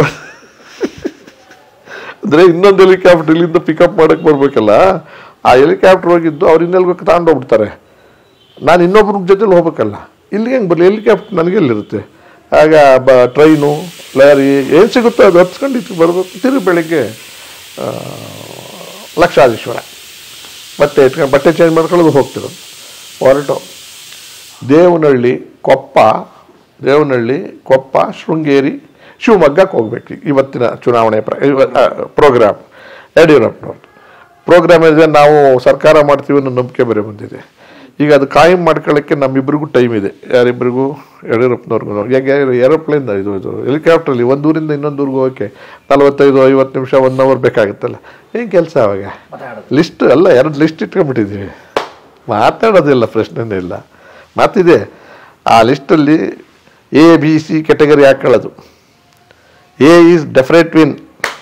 ಅಂದ್ರೆ ಇನ್ನೊಂದು ಹೆಲಿಕಾಪ್ಟರ್ ಇಲ್ಲಿಂದ ಪಿಕಪ್ ಮಾಡಕ್ ಬರ್ಬೇಕಲ್ಲ ಆ ಹೆಲಿಕಾಪ್ಟರ್ ಹೋಗಿದ್ದು ಅವ್ರು ಇನ್ನೆಲ್ಗೋ ತಗೊಂಡೋಗ್ಬಿಡ್ತಾರೆ ನಾನು ಇನ್ನೊಬ್ರ ಜೊತೆಲಿ ಹೋಗ್ಬೇಕಲ್ಲ ಇಲ್ಲಿಗೆ ಹೆಂಗೆ ಬರಲಿ ಹೆಲಿಕಾಪ್ಟರ್ ನನಗೆ ಎಲ್ಲಿರುತ್ತೆ ಆಗ ಬ ಟ್ರೈನು ಲಾರಿ ಏನು ಸಿಗುತ್ತೋ ಅದು ಹತ್ಕೊಂಡು ಇತ್ತು ಬರಬೇಕು ತಿರುಗಿ ಬೆಳಗ್ಗೆ ಆ, ಲಕ್ಷಾಧೀಶ್ವರ ಬಟ್ಟೆ ಇಟ್ಕೊಂಡು ಬಟ್ಟೆ ಚೇಂಜ್ ಮಾಡ್ಕೊಳ್ಳೋದು ಹೋಗ್ತಿರೋದು ಹೊರಟು ದೇವನಹಳ್ಳಿ ಕೊಪ್ಪ ದೇವನಹಳ್ಳಿ ಕೊಪ್ಪ ಶೃಂಗೇರಿ ಶಿವಮೊಗ್ಗಕ್ಕೆ ಹೋಗ್ಬೇಕು ಇವತ್ತಿನ ಚುನಾವಣೆ ಪ್ರೋಗ್ರಾಮ್ ಯಡಿಯೂರಪ್ಪನವ್ರದ್ದು ಪ್ರೋಗ್ರಾಮ್ ಇದೆ ನಾವು ಸರ್ಕಾರ ಮಾಡ್ತೀವಿ ಅನ್ನೋ ನಂಬಿಕೆ ಬೇರೆ ಬಂದಿದೆ ಈಗ ಅದು ಕಾಯಂ ಮಾಡ್ಕೊಳ್ಳೋಕ್ಕೆ ನಮ್ಮಿಬ್ಬರಿಗೂ ಟೈಮ್ ಇದೆ ಯಾರಿಬ್ಬರಿಗೂ ಯಡಿಯೂರಪ್ಪನವ್ರಿಗೂ ಯಾಕೆ ಏರೋಪ್ಲೇನ್ ಇದು ಇದು ಹೆಲಿಕಾಪ್ಟ್ರಲ್ಲಿ ಒಂದು ಊರಿಂದ ಇನ್ನೊಂದು ಊರಿಗೆ ಹೋಗೋಕ್ಕೆ ನಲವತ್ತೈದು ಐವತ್ತು ನಿಮಿಷ ಒನ್ ಅವರ್ ಬೇಕಾಗುತ್ತಲ್ಲ ಏನು ಕೆಲಸ ಅವಾಗ ಲಿಸ್ಟ್ ಎಲ್ಲ ಎರಡು ಲಿಸ್ಟ್ ಇಟ್ಕೊಂಡ್ಬಿಟ್ಟಿದ್ದೀವಿ ಮಾತಾಡೋದಿಲ್ಲ ಪ್ರಶ್ನೆನೇ ಇಲ್ಲ ಮಾತಿದೆ ಆ ಲಿಸ್ಟಲ್ಲಿ ಎ ಬಿ ಸಿ ಕೆಟಗರಿ ಹಾಕೊಳ್ಳೋದು A is definite win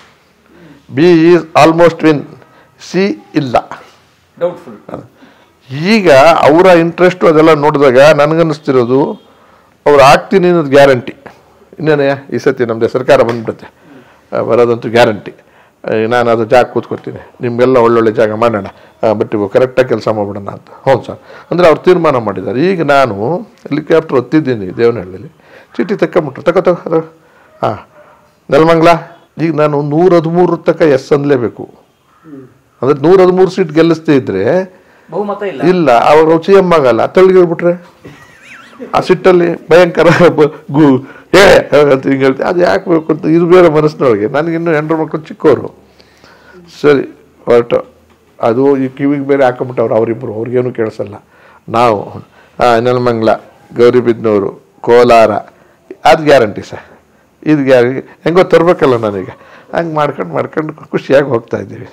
B is almost win C ಇಲ್ಲ ಡೌಟ್ಫುಲ್ ಈಗ ಅವರ ಇಂಟ್ರೆಸ್ಟು ಅದೆಲ್ಲ ನೋಡಿದಾಗ ನನಗನ್ನಿಸ್ತಿರೋದು ಅವ್ರು ಆಗ್ತೀನಿ ಅನ್ನೋದು ಗ್ಯಾರಂಟಿ ಇನ್ನೇನೇ ಈ ಸತಿ ನಮ್ಮದೇ ಸರ್ಕಾರ ಬಂದ್ಬಿಡುತ್ತೆ ಆ, ಬರೋದಂತೂ ಗ್ಯಾರಂಟಿ ನಾನು ಅದು ಜಾಗ ಕೂತ್ಕೊಡ್ತೀನಿ ನಿಮಗೆಲ್ಲ ಒಳ್ಳೊಳ್ಳೆ ಜಾಗ ಮಾಡೋಣ ಬಟ್ ಕರೆಕ್ಟಾಗಿ ಕೆಲಸ ಮಾಡ್ಬಿಡೋಣ ಅಂತ ಹ್ಞೂ ಸರ್ ಅಂದರೆ ಅವ್ರು ತೀರ್ಮಾನ ಮಾಡಿದ್ದಾರೆ ಈಗ ನಾನು ಹೆಲಿಕಾಪ್ಟರ್ ಹೊತ್ತಿದ್ದೀನಿ ದೇವನಹಳ್ಳಿಲಿ ಚೀಟಿ ತಕ್ಕೊಂಬಿಟ್ರು ತಗೋ ತಗೋ ತಗೋ ಹಾಂ ನೆಲಮಂಗ್ಲ ಈಗ ನಾನು ನೂರ ಹದಿಮೂರು ತನಕ ಎಸ್ ಅನ್ಲೇಬೇಕು ಅಂದರೆ ನೂರ ಹದಿಮೂರು ಸೀಟ್ ಗೆಲ್ಲಿಸ್ದೇ ಇದ್ರೆ ಬಹುಮತ ಇಲ್ಲ ಇಲ್ಲ ಅವರು ಸಿ ಎಂ ಆಗಲ್ಲ ತಳ್ಳಿಗಿಳ್ಬಿಟ್ರೆ ಆ ಸಿಟ್ಟಲ್ಲಿ ಭಯಂಕರ ಬ- ಗು ಏ ಅಂತ ಹಿಂಗೆ ಹೇಳ್ತೀವಿ ಅದು ಯಾಕೆ ಬೇಕು ಅಂತ ಇದು ಬೇರೆ ಮನಸ್ಸಿನೊಳಗೆ ನನಗಿನ್ನೂ ಹೆಂಡ್ರ ಮಕ್ಕಳು ಚಿಕ್ಕವರು ಸರಿ ಹೊರಟು ಅದು ಈ ಕಿವಿಗೆ ಬೇರೆ ಹಾಕೊಂಬಿಟ್ಟವ್ರು ಅವರಿಬ್ಬರು ಅವ್ರಿಗೇನು ಕೇಳಿಸಲ್ಲ ನಾವು ಹಾಂ ನೆಲಮಂಗ್ಲ ಗೌರಿಬಿದ್ನೂರು ಕೋಲಾರ ಅದು ಗ್ಯಾರಂಟಿ ಸರ್ ಇದು ಗ್ಯಾರಂಟಿ ಹೆಂಗೋ ತರಬೇಕಲ್ಲ ನನಗೆ ಹಂಗೆ ಮಾಡ್ಕೊಂಡು ಮಾಡ್ಕೊಂಡು ಖುಷಿಯಾಗಿ ಹೋಗ್ತಾ ಇದ್ದೀವಿ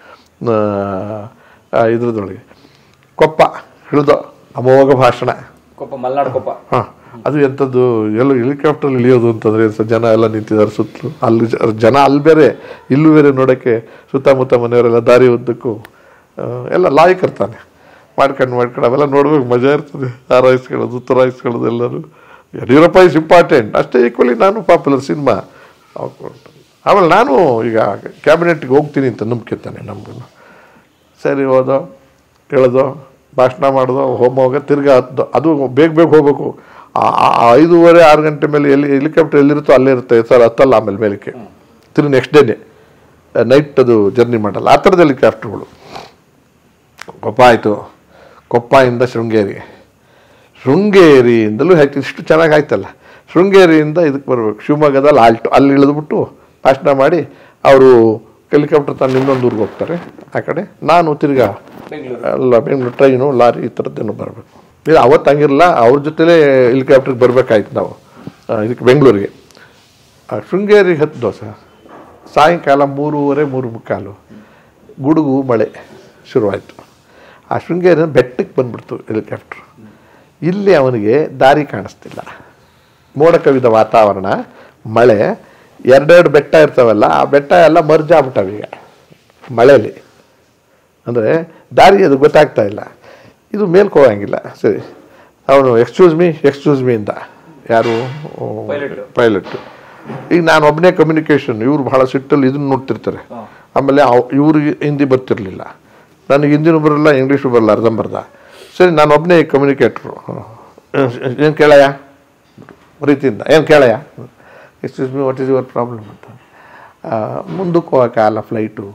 ಇದ್ರದೊಳಗೆ ಕೊಪ್ಪ ಹಿಡಿದು ಅಮೋಘ ಭಾಷಣ ಕೊಪ್ಪ ಮಲ್ನಾಡ್ ಕೊಪ್ಪ ಹಾಂ ಅದು ಎಂಥದ್ದು ಎಲ್ಲ ಹೆಲಿಕಾಪ್ಟರ್ ಇಳಿಯೋದು ಅಂತಂದರೆ ಸ- ಜನ ಎಲ್ಲ ನಿಂತಿದ್ದಾರೆ ಸುತ್ತಲೂ ಅಲ್ಲಿ ಜ- ಜನ ಅಲ್ಲಿ ಬೇರೆ ಇಲ್ಲೂ ಬೇರೆ ನೋಡೋಕ್ಕೆ ಸುತ್ತಮುತ್ತ ಮನೆಯವರೆಲ್ಲ ದಾರಿ ಉದ್ದಕ್ಕೂ ಆ, ಎಲ್ಲ ಲಾಯಕರ್ತಾನೆ ಮಾಡ್ಕೊಂಡು ಮಾಡ್ಕೊಂಡು ಅವೆಲ್ಲ ನೋಡ್ಬೇಕು ಮಜಾ ಇರ್ತದೆ ಹಾರೈಸ್ಕೊಳ್ಳೋದು ತುರಾಯಿಸ್ಕೊಳ್ಳೋದು ಎಲ್ಲರೂ ಯಡಿಯೂರಪ್ಪ ಇಸ್ ಇಂಪಾರ್ಟೆಂಟ್ ಅಷ್ಟೇ ಈಕ್ವಲಿ ನಾನು ಪಾಪ್ಯುಲರ್ ಸಿನಿಮಾ ಆಮೇಲೆ ನಾನು ಈಗ ಕ್ಯಾಬಿನೆಟ್ಗೆ ಹೋಗ್ತೀನಿ ಅಂತ ನಂಬ್ಕೊತಾನೆ ನಮಗೂ ಸರಿ ಹೋದೋ ಹೇಳೋದು ಭಾಷಣ ಮಾಡೋದು ಹೋಮ ಹೋಗ ತಿರ್ಗಾ ಹತ್ತು ಅದು ಬೇಗ ಬೇಗ ಹೋಗ್ಬೇಕು ಆ- ಆ- ಆ ಐದೂವರೆ ಆರು ಗಂಟೆ ಮೇಲೆ ಎಲ್ಲಿ ಹೆಲಿಕಾಪ್ಟರ್ ಎಲ್ಲಿರುತ್ತೋ ಅಲ್ಲೇ ಇರುತ್ತೆ ಸರ್ ಹತ್ತಲ್ಲ ಆಮೇಲೆ ಮೇಲಕ್ಕೆ ತಿರ್ಗಿ ನೆಕ್ಸ್ಟ್ ಡೇನೆ ನೈಟ್ ಅದು ಜರ್ನಿ ಮಾಡಲ್ಲ ಆ ಥರದ ಹೆಲಿಕಾಪ್ಟರ್ಗಳು ಕೊಪ್ಪ ಆಯಿತು ಕೊಪ್ಪಯಿಂದ ಶೃಂಗೇರಿ ಶೃಂಗೇರಿಯಿಂದಲೂ ಆಯ್ತು ಇಷ್ಟು ಚೆನ್ನಾಗಿ ಆಯ್ತಲ್ಲ ಶೃಂಗೇರಿಯಿಂದ ಇದಕ್ಕೆ ಬರಬೇಕು ಶಿವಮೊಗ್ಗದಲ್ಲಿ ಆಲ್ಟು ಅಲ್ಲಿ ಇಳಿದ್ಬಿಟ್ಟು ಭಾಷಣ ಮಾಡಿ ಅವರು ಹೆಲಿಕಾಪ್ಟರ್ ತಾನು ಇನ್ನೊಂದು ಊರಿಗೆ ಹೋಗ್ತಾರೆ ಆ ಕಡೆ ನಾನು ತಿರ್ಗಾ ಬೆಂಗಳೂರು ಅಲ್ಲ ಬೆಂಗಳೂರು ಟ್ರೈನು ಲಾರಿ ಈ ಥರದ್ದೇನು ಬರಬೇಕು ಇದು ಅವತ್ತು ಹಂಗಿರಲ್ಲ ಅವ್ರ ಜೊತೆಲೇ ಹೆಲಿಕಾಪ್ಟ್ರಿಗೆ ಬರಬೇಕಾಯ್ತು ನಾವು ಆ, ಇದಕ್ಕೆ ಬೆಂಗಳೂರಿಗೆ ಆ, ಶೃಂಗೇರಿಗೆ ಹತ್ತು ದಿವಸ ಸಾಯಂಕಾಲ ಮೂರುವರೆ ಮೂರು ಮುಕ್ಕಾಲು ಗುಡುಗು ಮಳೆ ಶುರುವಾಯಿತು ಆ ಶೃಂಗೇರಿ ಬೆಟ್ಟಕ್ಕೆ ಬಂದ್ಬಿಡ್ತು ಹೆಲಿಕಾಪ್ಟ್ರು ಇಲ್ಲಿ ಅವನಿಗೆ ದಾರಿ ಕಾಣಿಸ್ತಿಲ್ಲ ಮೋಡ ಕವಿದ ವಾತಾವರಣ ಮಳೆ ಎರಡೆರಡು ಬೆಟ್ಟ ಇರ್ತಾವಲ್ಲ ಆ ಬೆಟ್ಟ ಎಲ್ಲ ಮರ್ಜ್ ಆಗ್ಬಿಟ್ಟವೆ ಈಗ ಮಳೆಯಲ್ಲಿ ಅಂದರೆ ದಾರಿ ಅದು ಗೊತ್ತಾಗ್ತಾ ಇಲ್ಲ ಇದು ಮೇಲ್ಕ್ ಹೋಗಂಗಿಲ್ಲ ಸರಿ ಅವನು ಎಕ್ಸ್ಕ್ಯೂಸ್ ಮೀ ಎಕ್ಸ್ಕ್ಯೂಸ್ ಮೀ ಅಂತ ಯಾರು Pilot. ಪೈಲಟ್ ಈಗ ನಾನು ಒಬ್ಬನೇ ಕಮ್ಯುನಿಕೇಷನ್ ಇವ್ರು ಬಹಳ ಸಿಟ್ಟಲ್ಲಿ ಇದನ್ನ ನೋಡ್ತಿರ್ತಾರೆ ಆಮೇಲೆ ಅವ್- ಇವ್ರಿಗೆ ಹಿಂದಿ ಬರ್ತಿರ್ಲಿಲ್ಲ ನನಗೆ ಹಿಂದಿನೂ ಬರಲ್ಲ ಇಂಗ್ಲೀಷು ಬರಲ್ಲ ಅರ್ಧಂಬರ್ಧ ಸರಿ ನಾನು ಒಬ್ಬನೇ ಕಮ್ಯುನಿಕೇಟ್ರು ಏನು ಕೇಳಯ್ಯ ಪ್ರೀತಿಯಿಂದ ಏನು ಕೇಳಯ್ಯ excuse me what is your problem ಅಂತ ಆ, ಮುಂದಕ್ಕೆ ಹೋಗೋಕ್ಕಾಗಲ್ಲ ಫ್ಲೈಟು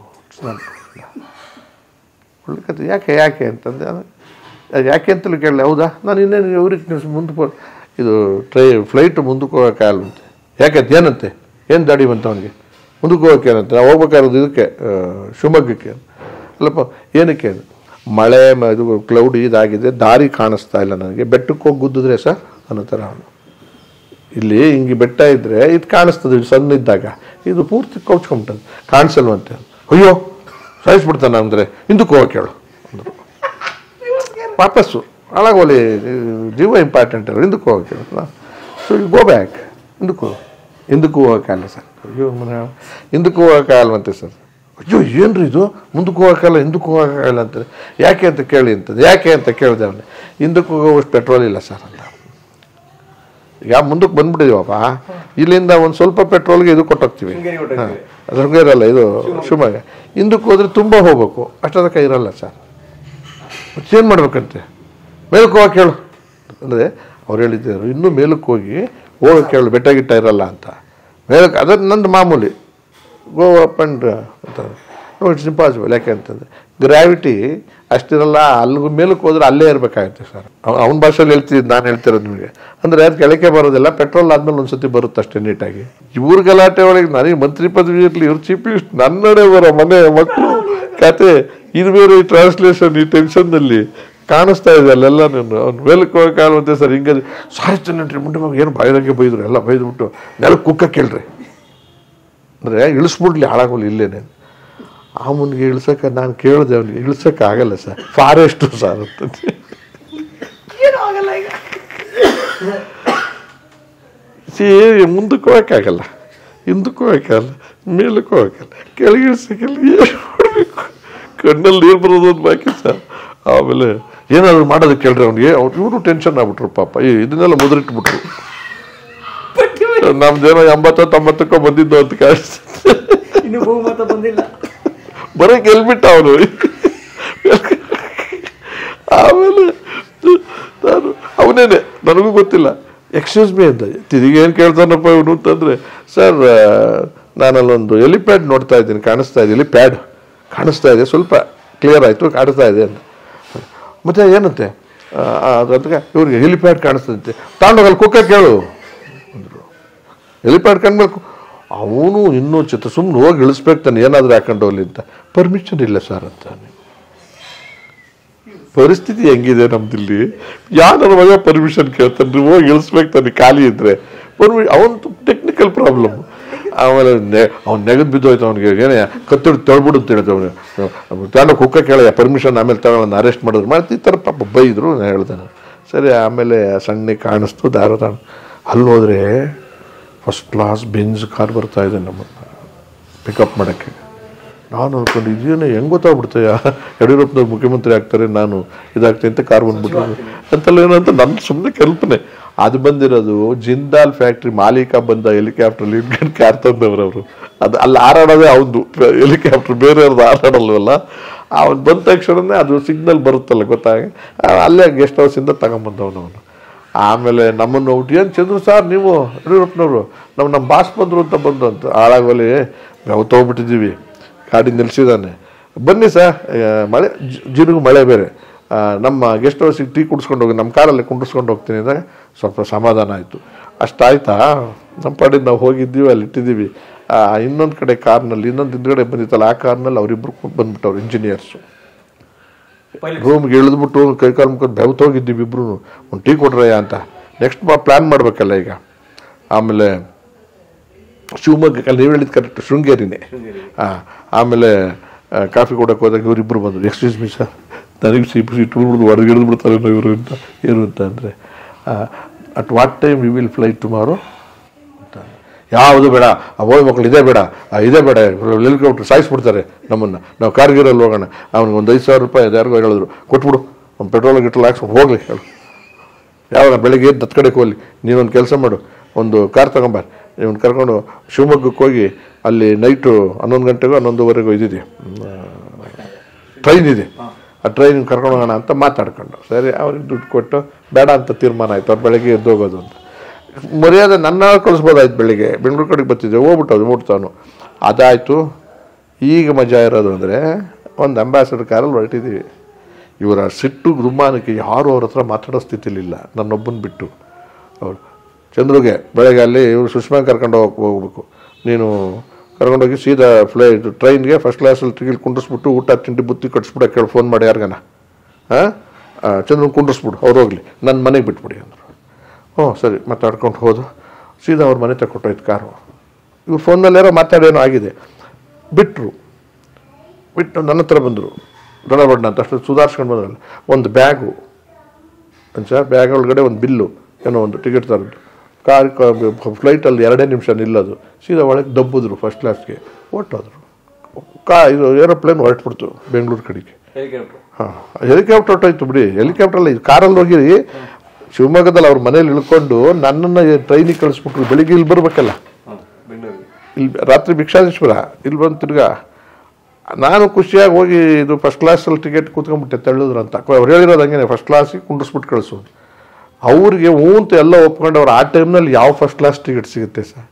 ಒಳ್ಳೆ ಯಾಕೆ ಯಾಕೆ ಅಂತಂದೆ ಅದು ಅದು ಯಾಕೆ ಅಂತಲೂ ಕೇಳಲೆ ಹೌದಾ ನಾನು ಇನ್ನೇನು ಇವ್ರಿಗೆ ನೀವು ಮುಂದಕ್ಕೆ ಬರ್ ಇದು ಟ್ರೈ ಫ್ಲೈಟು ಮುಂದಕ್ಕೆ ಹೋಗೋಕ್ಕಾಗಲ್ಲ ಅಂತೆ ಯಾಕೆ ಅಂತ ಏನಂತೆ ಏನು ದಾಡಿ ಬಂತ ಅವನಿಗೆ ಮುಂದಕ್ಕೆ ಹೋಗೋಕೆ ಏನಂತೆ ನಾವು ಹೋಗ್ಬೇಕಾಗಿರೋದು ಇದಕ್ಕೆ ಆ, ಶಿವಮೊಗ್ಗಕ್ಕೆ ಅಲ್ಲಪ್ಪ ಏನಕ್ಕೆ ಅದು? ಮಳೆ ಮ- ಇದು ಕ್ಲೌಡ್ ಇದಾಗಿದೆ ದಾರಿ ಕಾಣಿಸ್ತಾ ಇಲ್ಲ ನನಗೆ ಬೆಟ್ಟಕ್ಕೆ ಹೋಗಿ ಗುದ್ದಿದ್ರೆ ಸರ್ ಅನ್ನೋ ಥರ ಅವನು ಇಲ್ಲಿ ಹಿಂಗೆ ಬೆಟ್ಟ ಇದ್ರೆ ಇದು ಕಾಣಿಸ್ತದೆ ಇದು ಸಣ್ಣ ಇದ್ದಾಗ ಇದು ಪೂರ್ತಿ ಕೌಚ್ಕೊಂಬಿಟ್ಟದು ಕಾಣಿಸಲ್ವಂತೆ ಅಯ್ಯೋ ಸಾಯಿಸ್ಬಿಡ್ತಾನೆ ಅಂದರೆ ಹಿಂದಕ್ಕೆ ಹೋಗಕ್ಕೆ ಹೇಳು ಅಂದ್ರು ವಾಪಸ್ಸು ಹಾಳಾಗೋಲಿ ಜೀವ ಇಂಪಾರ್ಟೆಂಟ್ ಅಲ್ಲ ಹಿಂದಕ್ಕೆ ಹೋಗಕ್ಕೆ ಹೇಳು ಸೊ ಯು ಗೋ ಬ್ಯಾಕ್ ಹಿಂದಕ್ಕೆ ಹೋಗು ಹಿಂದಕ್ಕೂ ಹೋಗೋಕ್ಕಾಗಲ್ಲ ಸರ್ ಅಯ್ಯೋ ಮನೆ ಹಿಂದಕ್ಕೂ ಹೋಗೋಕ್ಕಾಗಲ್ವಂತೆ ಸರ್ ಅಯ್ಯೋ ಏನ್ರಿ ಇದು ಮುಂದಕ್ಕೆ ಹೋಗೋಕ್ಕಾಗಲ್ಲ ಹಿಂದಕ್ಕೆ ಹೋಗೋಕ್ಕಾಗಲ್ಲ ಅಂತಾರೆ ಯಾಕೆ ಅಂತ ಕೇಳಿ ಅಂತದ್ದು ಯಾಕೆ ಅಂತ ಕೇಳಿದೆ ಅವನು ಹಿಂದಕ್ಕೆ ಹೋಗೋವಷ್ಟು ಪೆಟ್ರೋಲ್ ಇಲ್ಲ ಸರ್ ಅಂತ ಈಗ ಮುಂದಕ್ಕೆ ಬಂದ್ಬಿಟ್ಟಿದೀವಪ್ಪ ಇಲ್ಲಿಂದ ಒಂದು ಸ್ವಲ್ಪ ಪೆಟ್ರೋಲ್ಗೆ ಇದು ಕೊಟ್ಟೋಗ್ತೀವಿ ಶೃಂಗೇರಿ ಹೊರಟೋಗ್ತೀವಿ. ಅದು ಶೃಂಗೇರಿ ಅಲ್ಲ ಇದು ಶಿವಮೊಗ್ಗ ಹಿಂದಕ್ಕೆ ಹೋದ್ರೆ ತುಂಬ ಹೋಗ್ಬೇಕು ಅಷ್ಟೊದಕ್ಕೆ ಇರಲ್ಲ ಸರ್ ಏನು ಮಾಡ್ಬೇಕಂತೆ ಮೇಲಕ್ಕೆ ಹೋಗಕ್ಕೆ ಹೇಳು ಅಂದರೆ ಅವ್ರು ಹೇಳಿದ್ದರು ಇನ್ನೂ ಮೇಲಕ್ಕೆ ಹೋಗಿ ಹೋಗಕ್ಕೆ ಹೇಳು ಬೆಟ್ಟ ಗಿಟ್ಟ ಇರಲ್ಲ ಅಂತ ಮೇಲಕ್ಕೆ ಅದು ನಂದು ಮಾಮೂಲಿ ಗೋ ಅಪ್ ಆ್ಯಂಡ್ ಅಂತ ನೋ ಇಟ್ಸ್ ಇಂಪಾಸಿಬಲ್ ಯಾಕೆ ಅಂತಂದರೆ ಗ್ರಾವಿಟಿ ಅಷ್ಟಿರಲ್ಲ ಅಲ್ಲಿಗೂ ಮೇಲಕ್ಕೆ ಹೋದ್ರೆ ಅಲ್ಲೇ ಇರಬೇಕಾಗುತ್ತೆ ಸರ್ ಅವನ ಭಾಷೆಯಲ್ಲಿ ಹೇಳ್ತಿದ್ದು ನಾನು ಹೇಳ್ತಿರೋದು ನಿಮಗೆ ಅಂದರೆ ಅದು ಕೆಳಕ್ಕೆ ಬರೋದಿಲ್ಲ ಪೆಟ್ರೋಲ್ ಆದ್ಮೇಲೆ ಒಂದ್ಸತಿ ಬರುತ್ತೆ ಅಷ್ಟೇ ನೀಟಾಗಿ ಇವ್ರ ಗಲಾಟೆ ಒಳಗೆ ನನಗೆ ಮಂತ್ರಿ ಪದವಿ ಇರಲಿ ಇವ್ರು ಚೀಫ್ ಮಿನಿಸ್ಟರ್ ನನ್ನಡೆ ಬರೋ ಮನೆ ಮಕ್ಕಳು ಕತೆ ಇದು ಬೇರೆ ಟ್ರಾನ್ಸ್ಲೇಷನ್ ಈ ಟೆನ್ಷನ್ನಲ್ಲಿ ಕಾಣಿಸ್ತಾ ಇದೆ ಅಲ್ಲೆಲ್ಲ ನಾನು ಅವ್ನು ಮೇಲಕ್ಕೆ ಹೋಗಕ್ಕಾಗಲ್ವಂತೆ ಸರ್ ಹಿಂಗೆ ಸಾರಿ ಚೆನ್ನಟ್ರಿ ಮುಂಡೆ ಮಗ ಏನು ಬಾಯಿರಂಗೆ ಬೈದ್ರು ಎಲ್ಲ ಬೈದ್ಬಿಟ್ಟು ನೆಲಕ್ಕೆ ಕುಕ್ಕ ಕೇಳ್ರಿ ಅಂದರೆ ಇಳಿಸ್ಬಿಡ್ಲಿ ಹಾಳಾಗೋಲಿ ಇಲ್ಲೇನೆ ಅವನಿಗೆ ಇಳ್ಸಕ್ಕೆ ನಾನು ಕೇಳಿದೆ ಅವನಿಗೆ ಇಳ್ಸಕ್ಕೆ ಆಗಲ್ಲ ಸರ್ ಫಾರೆಸ್ಟು ಸರ್ ಅಂತಂದೆ ಸಿ ಮುಂದಕ್ಕೆ ಹೋಗಕ್ಕಾಗಲ್ಲ ಹಿಂದಕ್ಕೆ ಹೋಗಕ್ಕಾಗಲ್ಲ ಮೇಲಕ್ಕೆ ಹೋಗಕ್ಕಾಗಲ್ಲ ಕೆಳಗೆ ಇಳ್ಸಕ್ಕಿಲ್ಲ ಏನು ಮಾಡಬೇಕು ಕಣ್ಣಲ್ಲಿ ನೀರು ಬರೋದು ಒಂದು ಬಾಕಿ ಸರ್ ಆಮೇಲೆ ಏನಾದ್ರು ಮಾಡೋದಕ್ಕೆ ಕೇಳ್ರಿ ಅವ್ನಿಗೆ ಅವ್ರು ಇವರು ಟೆನ್ಷನ್ ಆಗ್ಬಿಟ್ರು ಪಾಪ ಈ ಇದನ್ನೆಲ್ಲ ಮುದ್ರಿಟ್ಬಿಟ್ರು ನಮ್ದೇನೋ ಎಂಬತ್ತೋ ತೊಂಬತ್ತಕ್ಕೋ ಬಂದಿದ್ದು ಅಂತ ಕಾಣಿಸ್ತದೆ ಇನ್ನು ಬಹುಮತ ಬಂದಿಲ್ಲ ಬರೀ ಗೆಲ್ಬಿಟ್ಟ ಅವನು ಆಮೇಲೆ ನಾನು ಅವನೇನೆ ನನಗೂ ಗೊತ್ತಿಲ್ಲ ಎಕ್ಸ್ಕ್ಯೂಸ್ ಮೀ ಅಂತ ತಿರುಗಿ ಏನು ಕೇಳ್ತಾನಪ್ಪ ಇವನು ಅಂತಂದ್ರೆ ಸರ್ ನಾನಲ್ಲೊಂದು ಎಲಿಪ್ಯಾಡ್ ನೋಡ್ತಾ ಇದ್ದೀನಿ ಕಾಣಿಸ್ತಾ ಇದೆ ಎಲಿಪ್ಯಾಡ್ ಕಾಣಿಸ್ತಾ ಇದೆ ಸ್ವಲ್ಪ ಕ್ಲಿಯರ್ ಆಯಿತು ಕಾಣಿಸ್ತಾ ಇದೆ ಅಂತ ಮತ್ತೆ ಏನಂತೆ ಆ, ಅದಕ್ಕೆ ಇವ್ರಿಗೆ ಹೆಲಿಪ್ಯಾಡ್ ಕಾಣಿಸ್ತದಂತೆ ತಗೊಂಡೋಗಿ ಅಲ್ಲಿ ಕುಕ್ಕ ಕೇಳು ಹೆಲಿಪ್ಯಾಡ್ ಕಂಡ್ಬೇಕು ಅವನು ಇನ್ನೂ ಚಿತ್ರ ಸುಮ್ಮನೆ ಹೋಗಿ ಇಳಿಸ್ಬೇಕು ತಾನೆ ಏನಾದರೂ ಹಾಕೊಂಡು ಹೋಗ್ಲಿ ಅಂತ ಪರ್ಮಿಷನ್ ಇಲ್ಲ ಸರ್ ಅಂತ ಪರಿಸ್ಥಿತಿ ಹೆಂಗಿದೆ ನಮ್ದಿಲ್ಲಿ ಯಾರ ಮಗ ಪರ್ಮಿಷನ್ ಕೇಳ್ತಾನೆ ಹೋಗಿ ಇಳಿಸ್ಬೇಕು ತಾನೆ ಖಾಲಿ ಇದ್ರೆ ಪರ್ಮಿ ಅವನ್ ಟೆಕ್ನಿಕಲ್ ಪ್ರಾಬ್ಲಮ್ ಆಮೇಲೆ ನೆ ಅವ್ನು ನೆಗದ್ ಬಿದ್ದೋಯ್ತು ಅವ್ನಿಗೆ ಏನೇ ಕತ್ತಿಡ್ ತೊಳ್ಬಿಡು ಅಂತ ಹೇಳಿದ್ರು ಅವನು ತಾನು ಕುಕ್ಕ ಕೇಳ ಪರ್ಮಿಷನ್ ಆಮೇಲೆ ತಗೊಂಡು ಅರೆಸ್ಟ್ ಮಾಡಿದ್ರು ಮಾಡ್ತಿ ಈ ಥರ ಪಾಪ ಬೈದ್ರು ನಾನು ಹೇಳ್ತಾನೆ ಸರಿ ಆಮೇಲೆ ಸಣ್ಣ ಕಾಣಿಸ್ತು ದಾರ ತಾನು ಅಲ್ಲಿ ಹೋದ್ರೆ ಫಸ್ಟ್ ಕ್ಲಾಸ್ ಬೆಂಜ್ ಕಾರ್ ಬರ್ತಾ ಇದೆ ನಮ್ಮನ್ನು ಪಿಕಪ್ ಮಾಡೋಕ್ಕೆ ನಾನು ಅನ್ಕೊಂಡು ಇದೇನು ಹೆಂಗೆ ಗೊತ್ತಾಗ್ಬಿಡ್ತೇಯ ಯಡಿಯೂರಪ್ಪನವ್ರು ಮುಖ್ಯಮಂತ್ರಿ ಆಗ್ತಾರೆ ನಾನು ಇದಾಗ್ತೀನಿ ಅಂತ ಕಾರ್ ಬಂದ್ಬಿಟ್ರು ಅಂತೆಲ್ಲ ಏನೋ ಅಂತ ನನ್ನ ಸುಮ್ಮನೆ ಕಲ್ಪನೆ ಅದು ಬಂದಿರೋದು ಜಿಂದಾಲ್ ಫ್ಯಾಕ್ಟ್ರಿ ಮಾಲೀಕ ಬಂದ ಹೆಲಿಕಾಪ್ಟರ್ ಇಟ್ಕೊಂಡು ಕಾರ್ ತಂದವ್ರು ಅವರು ಅದು ಅಲ್ಲಿ ಹಾರಾಡೋದೇ ಅವನು ಹೆಲಿಕಾಪ್ಟರ್ ಬೇರೆಯವ್ರದ್ದು ಹಾರಾಡಲ್ವಲ್ಲ ಅವನು ಬಂದ ತಕ್ಷಣನೇ ಅದು ಸಿಗ್ನಲ್ ಬರುತ್ತಲ್ಲ ಗೊತ್ತಾಗ ಅಲ್ಲೇ ಗೆಸ್ಟ್ ಹೌಸಿಂದ ತಗೊಂಬಂದವನು ಅವನು ಆಮೇಲೆ ನಮ್ಮನ್ನು ಔಟ್ ಏನು ಚಂದ್ರು ಸರ್ ನೀವು ಯಡಿಯೂರಪ್ಪನವರು ನಮ್ಮ ನಮ್ಮ ಬಾಸ್ ಬಂದರು ಅಂತ ಬಂದು ಅಂತ ಹಾಳಾಗೋಲಿ ನಾವು ತೊಗೊಬಿಟ್ಟಿದ್ದೀವಿ ಗಾಡಿ ನಿಲ್ಸಿದ್ದಾನೆ ಬನ್ನಿ ಸರ್ ಮಳೆ ಜಿ- ಜಿರುಗು ಮಳೆ ಬೇರೆ ಆ, ನಮ್ಮ ಗೆಸ್ಟ್ ಹೌಸಿಗೆ ಟೀ ಕುಡಿಸ್ಕೊಂಡು ಹೋಗಿ ನಮ್ಮ ಕಾರಲ್ಲಿ ಕುಂಡಿಸ್ಕೊಂಡು ಹೋಗ್ತೀನಿ ಅಂದಾಗ ಸ್ವಲ್ಪ ಸಮಾಧಾನ ಆಯಿತು ಅಷ್ಟಾಯ್ತಾ ನಮ್ಮ ಪಾಡಿಗೆ ನಾವು ಹೋಗಿದ್ದೀವಿ ಅಲ್ಲಿ ಇಟ್ಟಿದ್ದೀವಿ ಆ ಇನ್ನೊಂದು ಕಡೆ ಕಾರ್ನಲ್ಲಿ ಇನ್ನೊಂದು ಹಿಂದ್ಗಡೆ ಬಂದಿತ್ತಲ್ಲ ಆ ಕಾರ್ನಲ್ಲಿ ಅವರಿಬ್ರು ಬಂದ್ಬಿಟ್ಟವ್ರು ಇಂಜಿನಿಯರ್ಸು ಪೈಲಟ್ ರೂಮ್ಗೆ ಇಳಿದ್ಬಿಟ್ಟು ಕೈ ಕಾಲು ಮುಖದ ಬೆವ್ತು ಹೋಗಿದ್ದೀವಿ ಇಬ್ರು ಒಂದು ಟೀ ಕೊಡ್ರಯ್ಯ ಅಂತ ನೆಕ್ಸ್ಟ್ ಪ್ಲಾನ್ ಮಾಡಬೇಕಲ್ಲ ಈಗ ಆಮೇಲೆ ಶಿವಮೊಗ್ಗಕ್ಕೆ ನೀವು ಹೇಳಿದ ಕರೆಕ್ಟ್ ಶೃಂಗೇರಿನೇ ಹಾಂ ಆಮೇಲೆ ಆ, ಕಾಫಿ ಕೊಡೋಕೆ ಹೋದಾಗ ಇವರಿಬ್ಬರು ಬಂದರು ಎಕ್ಸ್ಕ್ಯೂಸ್ ಮೀ ಸರ್ ನನಗೆ ಸಿಟ್ಟು ಸಿಟ್ಟು ಬಿಡ್ದು ಹೊರಗೆ ಹಿಡಿದ್ಬಿಡ್ತಾರೆ ಇವರು ಅಂತ ಏನು ಅಂತ ಅಂದರೆ at what time we will fly tomorrow ಅಂತ ಯಾವುದು ಬೇಡ ಆ ಓಯ್ ಮಕ್ಕಳು ಇದೇ ಬೇಡ ಆ ಇದೇ ಬೇಡ ಹೆಲಿಕಾಪ್ಟರ್ ಸಾಯಿಸ್ಬಿಡ್ತಾರೆ ನಮ್ಮನ್ನು ನಾವು ಕಾರ್ಗಿರಲ್ಲಿ ಹೋಗೋಣ ಅವ್ನಿಗೆ ಒಂದು ಐದು ಸಾವಿರ ರೂಪಾಯಿ ಅದು ಯಾರಿಗೋ ಹೇಳಿದ್ರು ಕೊಟ್ಬಿಡು ಒಂದು ಪೆಟ್ರೋಲ್ ಗಿಟ್ರೋಲ್ ಹಾಕ್ಸ್ಬಿಟ್ಟು ಹೋಗ್ಲಿ ಹೇಳು ಯಾವಾಗ ಬೆಳಗ್ಗೆ ಎದ್ದು ಹತ್ತು ಕಡೆಗೆ ಹೋಗ್ಲಿ ನೀನೊಂದು ಕೆಲಸ ಮಾಡು ಒಂದು ಕಾರ್ ತಗೊಂಬಾರ ಇವನು ಕರ್ಕೊಂಡು ಶಿವಮೊಗ್ಗಕ್ಕೆ ಹೋಗಿ ಅಲ್ಲಿ ನೈಟು ಹನ್ನೊಂದು ಗಂಟೆಗೂ ಹನ್ನೊಂದುವರೆಗೂ ಇದಿದೆ ಟ್ರೈನ್ ಇದೆ ಆ ಟ್ರೈನ್ ಕರ್ಕೊಂಡು ಹೋಗೋಣ ಅಂತ ಮಾತಾಡ್ಕೊಂಡು ಸರಿ ಅವ್ರಿಗೆ ದುಡ್ಡು ಕೊಟ್ಟು ಬೇಡ ಅಂತ ತೀರ್ಮಾನ ಆಯ್ತು ಅವ್ರು ಬೆಳಗ್ಗೆ ಎದ್ದು ಹೋಗೋದು ಅಂತ ಮರ್ಯಾದೆ ನನ್ನ ಕಳಿಸ್ಬೋದಾಯ್ತು ಬೆಳಿಗ್ಗೆ ಬೆಂಗಳೂರು ಕಡೆಗೆ ಬರ್ತಿದ್ದೆ ಹೋಗ್ಬಿಟ್ಟು ಮುಟ್ತಾನು ಅದಾಯಿತು ಈಗ ಮಜಾ ಇರೋದು ಅಂದರೆ ಒಂದು ಅಂಬಾಸಡರ್ ಕಾರಲ್ಲಿ ಹೊರಟಿದ್ದೀವಿ ಇವರ ಸಿಟ್ಟು ದುಮ್ಮಾನಕ್ಕೆ ಯಾರು ಅವ್ರ ಹತ್ರ ಮಾತಾಡೋ ಸ್ಥಿತಿಲಿಲ್ಲ ನನ್ನೊಬ್ಬನ ಬಿಟ್ಟು ಅವರು ಚಂದ್ರುಗೆ ಬೆಳಗ್ಗೆ ಅಲ್ಲಿ ಇವರು ಸುಷ್ಮಾ ಕರ್ಕೊಂಡು ಹೋಗಿ ಹೋಗ್ಬೇಕು ನೀನು ಕರ್ಕೊಂಡೋಗಿ ಸೀದಾ ಫ್ಲೈಟ್ ಟ್ರೈನ್ಗೆ ಫಸ್ಟ್ ಕ್ಲಾಸಲ್ಲಿ ಟಿಕೆಟ್ ಕುಂಡಿಸ್ಬಿಟ್ಟು ಊಟ ತಿಂಡಿ ಬುತ್ತಿ ಕಟ್ಸ್ಬಿಡ ಕೇಳಿ ಫೋನ್ ಮಾಡಿ ಯಾರಿಗಾನ ಹಾಂ ಚಂದ್ರನ್ ಕುಂಡಿಸ್ಬಿಡು ಅವ್ರು ಹೋಗ್ಲಿ ನನ್ನ ಮನೆಗೆ ಬಿಟ್ಬಿಡಿ ಅಂದರು ಹ್ಞೂ ಸರಿ ಮಾತಾಡ್ಕೊಂಡು ಹೋದು ಸೀದಾ ಅವ್ರ ಮನೆ ತಗೊಟ್ಟೋಯ್ತು ಕಾರು ಇವ್ರು ಫೋನ್ನಲ್ಲೇರೋ ಮಾತಾಡೇನೋ ಆಗಿದೆ ಬಿಟ್ಟರು ಬಿಟ್ಟು ನನ್ನ ಹತ್ರ ಬಂದರು ದೊಡ್ಡ ಅಂತ ಅಷ್ಟು ಸುಧಾರಿಸ್ಕೊಂಡು ಬಂದ್ರಲ್ಲ ಒಂದು ಬ್ಯಾಗು ಸರ್ ಬ್ಯಾಗ್ ಒಳಗಡೆ ಒಂದು ಬಿಲ್ಲು ಏನೋ ಒಂದು ಟಿಕೆಟ್ ತರದ್ದು ಕಾರ್ ಫ್ಲೈಟಲ್ಲಿ ಎರಡೇ ನಿಮಿಷ ನಿಲ್ಲೋದು ಸೀದಾ ಒಳಗೆ ದಬ್ಬಿದ್ರು ಫಸ್ಟ್ ಕ್ಲಾಸ್ಗೆ ಹೊರ್ಟೋದ್ರು ಕಾ ಇದು ಏರೋಪ್ಲೇನ್ ಹೊರಟ್ಬಿಡ್ತು ಬೆಂಗಳೂರು ಕಡೆಗೆ ಹೆಲಿಕಾಪ್ಟರ್ ಹಾಂ ಹೆಲಿಕಾಪ್ಟರ್ ಹೊಟ್ಟೋಯ್ತು ಬಿಡಿ ಹೆಲಿಕಾಪ್ಟ್ರಲ್ಲಿ ಕಾರಲ್ಲಿ ಹೋಗಿರಿ ಶಿವಮೊಗ್ಗದಲ್ಲಿ ಅವ್ರ ಮನೇಲಿ ಇಳ್ಕೊಂಡು ನನ್ನನ್ನು ಟ್ರೈನಿಗೆ ಕಳಿಸ್ಬಿಟ್ರು ಬೆಳಿಗ್ಗೆ ಇಲ್ಲಿ ಬರಬೇಕಲ್ಲ ಹೌದು ಬೆಂಗಳೂರಿಗೆ ಇಲ್ಲಿ ರಾತ್ರಿ ಭಿಕ್ಷಾದೇಶ್ವರ ಇಲ್ಲಿ ಬಂದು ತಿರ್ಗಾ ನಾನು ಖುಷಿಯಾಗಿ ಹೋಗಿ ಇದು ಫಸ್ಟ್ ಕ್ಲಾಸಲ್ಲಿ ಟಿಕೆಟ್ ಕೂತ್ಕೊಂಡ್ಬಿಟ್ಟೆ ತಳ್ಳಿದ್ರು ಅಂತ ಅವ್ರು ಹೇಳಿರೋದು ಹಂಗೆ ಫಸ್ಟ್ ಕ್ಲಾಸಿಗೆ ಕುಂಡಿಸ್ಬಿಟ್ಟು ಕಳಿಸೋದು ಅವ್ರಿಗೆ ಹ್ಞೂ ಅಂತ ಎಲ್ಲ ಒಪ್ಕೊಂಡು ಅವ್ರು ಆ ಟೈಮ್ನಲ್ಲಿ ಯಾವ ಫಸ್ಟ್ ಕ್ಲಾಸ್ ಟಿಕೆಟ್ ಸಿಗುತ್ತೆ ಸರ್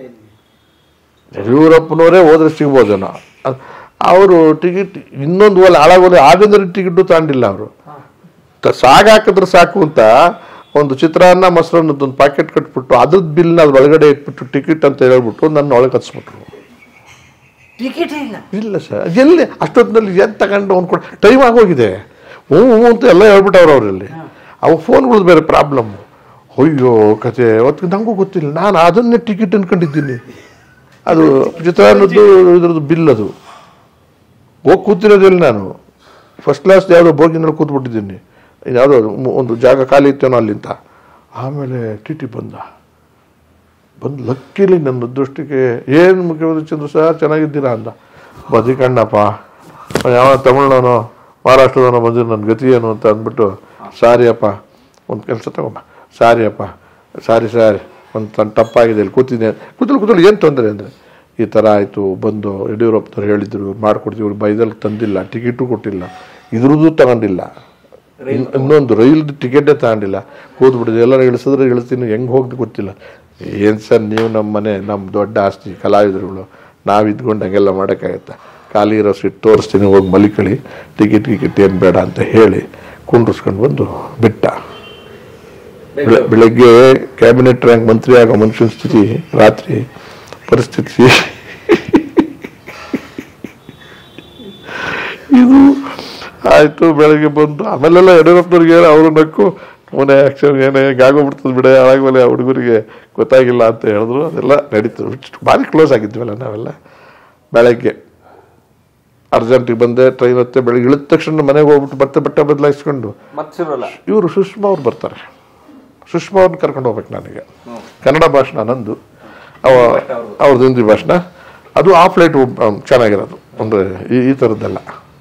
ಯಡಿಯೂರಪ್ಪನವರೇ ಹೋದ್ರೆ ಸಿಗ್ಬೋದೇನೋ ಅವರು ಟಿಕೆಟ್ ಇನ್ನೊಂದು ಒಲೆ ಹಾಳಾಗೋಲೆ ಆಗಂದ್ರೆ ಟಿಕೆಟು ತಗೊಂಡಿಲ್ಲ ಅವರು ಸಾಗಾಕಿದ್ರೆ ಸಾಕು ಅಂತ ಒಂದು ಚಿತ್ರಾನ್ನ ಮೊಸರನ್ನದ ಒಂದು ಪ್ಯಾಕೆಟ್ ಕಟ್ಬಿಟ್ಟು ಅದ್ರದ್ದು ಬಿಲ್ನ ಅದ್ರ ಒಳಗಡೆ ಇಟ್ಬಿಟ್ಟು ಟಿಕೆಟ್ ಅಂತ ಹೇಳ್ಬಿಟ್ಟು ನನ್ನ ಒಳಗೆ ಹಚ್ಬಿಟ್ರು ಟಿಕೆಟ್ ಇಲ್ಲ ಇಲ್ಲ ಸರ್ ಎಲ್ಲಿ ಅಷ್ಟೊತ್ತಿನಲ್ಲಿ ಏನು ತಗೊಂಡು ಅವ್ನು ಕೊಡ ಟೈಮ್ ಆಗೋಗಿದೆ ಹ್ಞೂ ಹ್ಞೂ ಅಂತ ಎಲ್ಲ ಹೇಳ್ಬಿಟ್ಟವ್ರು ಅವರಲ್ಲಿ ಅವು ಫೋನ್ಗಳದ್ದು ಬೇರೆ ಪ್ರಾಬ್ಲಮ್ ಅಯ್ಯೋ ಕತೆ ಅವತ್ತು ನನಗೂ ಗೊತ್ತಿಲ್ಲ ನಾನು ಅದನ್ನೇ ಟಿಕೆಟ್ ಅನ್ಕೊಂಡಿದ್ದೀನಿ ಅದು ಚಿತ್ರಾನ್ನದ್ದು ಇದ್ರದ್ದು ಬಿಲ್ ಅದು ಹೋಗಿ ಕೂತಿರೋದಿಲ್ಲ ನಾನು ಫಸ್ಟ್ ಕ್ಲಾಸ್ ಯಾವುದೋ ಬೋಗಿನಲ್ಲಿ ಕೂತ್ಬಿಟ್ಟಿದ್ದೀನಿ ಯಾವುದೋ ಒಂದು ಜಾಗ ಖಾಲಿ ಇತ್ತೇನೋ ಅಲ್ಲಿಂದ ಆಮೇಲೆ ಟಿ ಟಿ ಬಂದ ಬಂದು ಲಕ್ಕಿಲಿ ನನ್ನ ಅದೃಷ್ಟಕ್ಕೆ ಏನು ಮುಖ್ಯಮಂತ್ರಿ ಚಂದ್ರ ಸರ್ ಚೆನ್ನಾಗಿದ್ದೀರಾ ಅಂದ ಬದಿಕಣ್ಣಪ್ಪ ಯಾವ ತಮಿಳ್ನವನೋ ಮಹಾರಾಷ್ಟ್ರದವನೋ ಬಂದಿರೋ ನನ್ನ ಗತಿ ಏನು ಅಂತ ಅಂದ್ಬಿಟ್ಟು ಸಾರಿ ಅಪ್ಪ ಒಂದು ಕೆಲಸ ತಗೊಂಬ ಸಾರಿ ಅಪ್ಪ ಸಾರಿ ಸಾರಿ ಒಂದು ತನ್ನ ತಪ್ಪಾಗಿದೆ ಇಲ್ಲಿ ಕೂತಿದ್ದೆ ಕೂತಲು ಕೂತಲು ಏನು ತೊಂದರೆ ಅಂದರೆ ಈ ಥರ ಆಯಿತು ಬಂದು ಯಡಿಯೂರಪ್ಪನವ್ರು ಹೇಳಿದ್ರು ಇವ್ರು ಮಾಡ್ಕೊಡ್ತೀವಿ ಇವ್ರು ಬೈದಲ್ಲಿ ತಂದಿಲ್ಲ ಟಿಕೆಟು ಕೊಟ್ಟಿಲ್ಲ ಇದ್ರದ್ದು ತಗೊಂಡಿಲ್ಲ ಇನ್- ಇನ್ನೊಂದು ರೈಲ್ದು ಟಿಕೆಟೇ ತಗೊಂಡಿಲ್ಲ ಕೂತ್ಬಿಟ್ಟಿದೆ ಎಲ್ಲರೂ ಇಳಿಸಿದ್ರೆ ಇಳಿಸ್ತೀನಿ ಹೆಂಗೆ ಹೋಗ್ದು ಗೊತ್ತಿಲ್ಲ ಏನು ಸರ್ ನೀವು ನಮ್ಮ ಮನೆ ನಮ್ಮ ದೊಡ್ಡ ಆಸ್ತಿ ಕಲಾವಿದರುಗಳು ನಾವು ಇದ್ಕೊಂಡು ಹಂಗೆಲ್ಲ ಮಾಡೋಕ್ಕಾಗತ್ತಾ ಖಾಲಿ ಇರೋ ಸೀಟ್ ತೋರಿಸ್ತೀನಿ ಹೋಗಿ ಮಲಿಕಳಿ ಟಿಕೆಟ್ ಗಿಕೆಟ್ ಏನು ಬೇಡ ಅಂತ ಹೇಳಿ ಕುಂಡ್ರಿಸ್ಕೊಂಡು ಬಂದು ಬಿಟ್ಟ ಬೆಳ- ಬೆಳಗ್ಗೆ ಕ್ಯಾಬಿನೆಟ್ ರ್ಯಾಂಕ್ ಮಂತ್ರಿ ಆಗೋ ಮನುಷ್ಯನ ಸ್ಥಿತಿ ರಾತ್ರಿ ಪರಿಸ್ಥಿತಿ ಇದು ಆಯ್ತು ಬೆಳಗ್ಗೆ ಬಂದು ಆಮೇಲೆಲ್ಲ ಯಡಿಯೂರಪ್ಪನವ್ರಿಗೆ ಹೇಳಿ ಅವರು ನಕ್ಕು ಮನೆ ಆಕ್ಷನ್ ಏನೇ ಆಗೋಗ್ಬಿಡ್ತದೆ ಬಿಡೆ ಆವಾಗಲೇ ಆ ಹುಡುಗರಿಗೆ ಗೊತ್ತಾಗಿಲ್ಲ ಅಂತ ಹೇಳಿದ್ರು ಅದೆಲ್ಲ ನಡೀತು ಭಾರಿ ಕ್ಲೋಸ್ ಆಗಿದ್ವಲ್ಲ ನಾವೆಲ್ಲ ಬೆಳಗ್ಗೆ ಅರ್ಜೆಂಟಿಗೆ ಬಂದೆ ಟ್ರೈನ್ ಹತ್ತೆ ಬೆಳಗ್ಗೆ ಇಳಿದ ತಕ್ಷಣ ಮನೆಗೆ ಹೋಗ್ಬಿಟ್ಟು ಮತ್ತೆ ಬಟ್ಟೆ ಬದಲಾಯಿಸ್ಕೊಂಡು ಮತ್ತೆ ಶುರುವಲ್ಲ ಇವರು ಸುಷ್ಮಾ ಅವ್ರು ಬರ್ತಾರೆ ಸುಷ್ಮಾ ಅವ್ರನ್ನ ಕರ್ಕೊಂಡು ಹೋಗ್ಬೇಕು ನನಗೆ ಕನ್ನಡ ಭಾಷಣ ನಂದು ಅವ ಅವ್ರದ್ದು ಹಿಂದಿ ಭಾಷಣ ಅದು ಆ ಫ್ಲೈಟ್ ಚೆನ್ನಾಗಿರೋದು ಅಂದರೆ ಈ ಈ ಥರದ್ದೆಲ್ಲ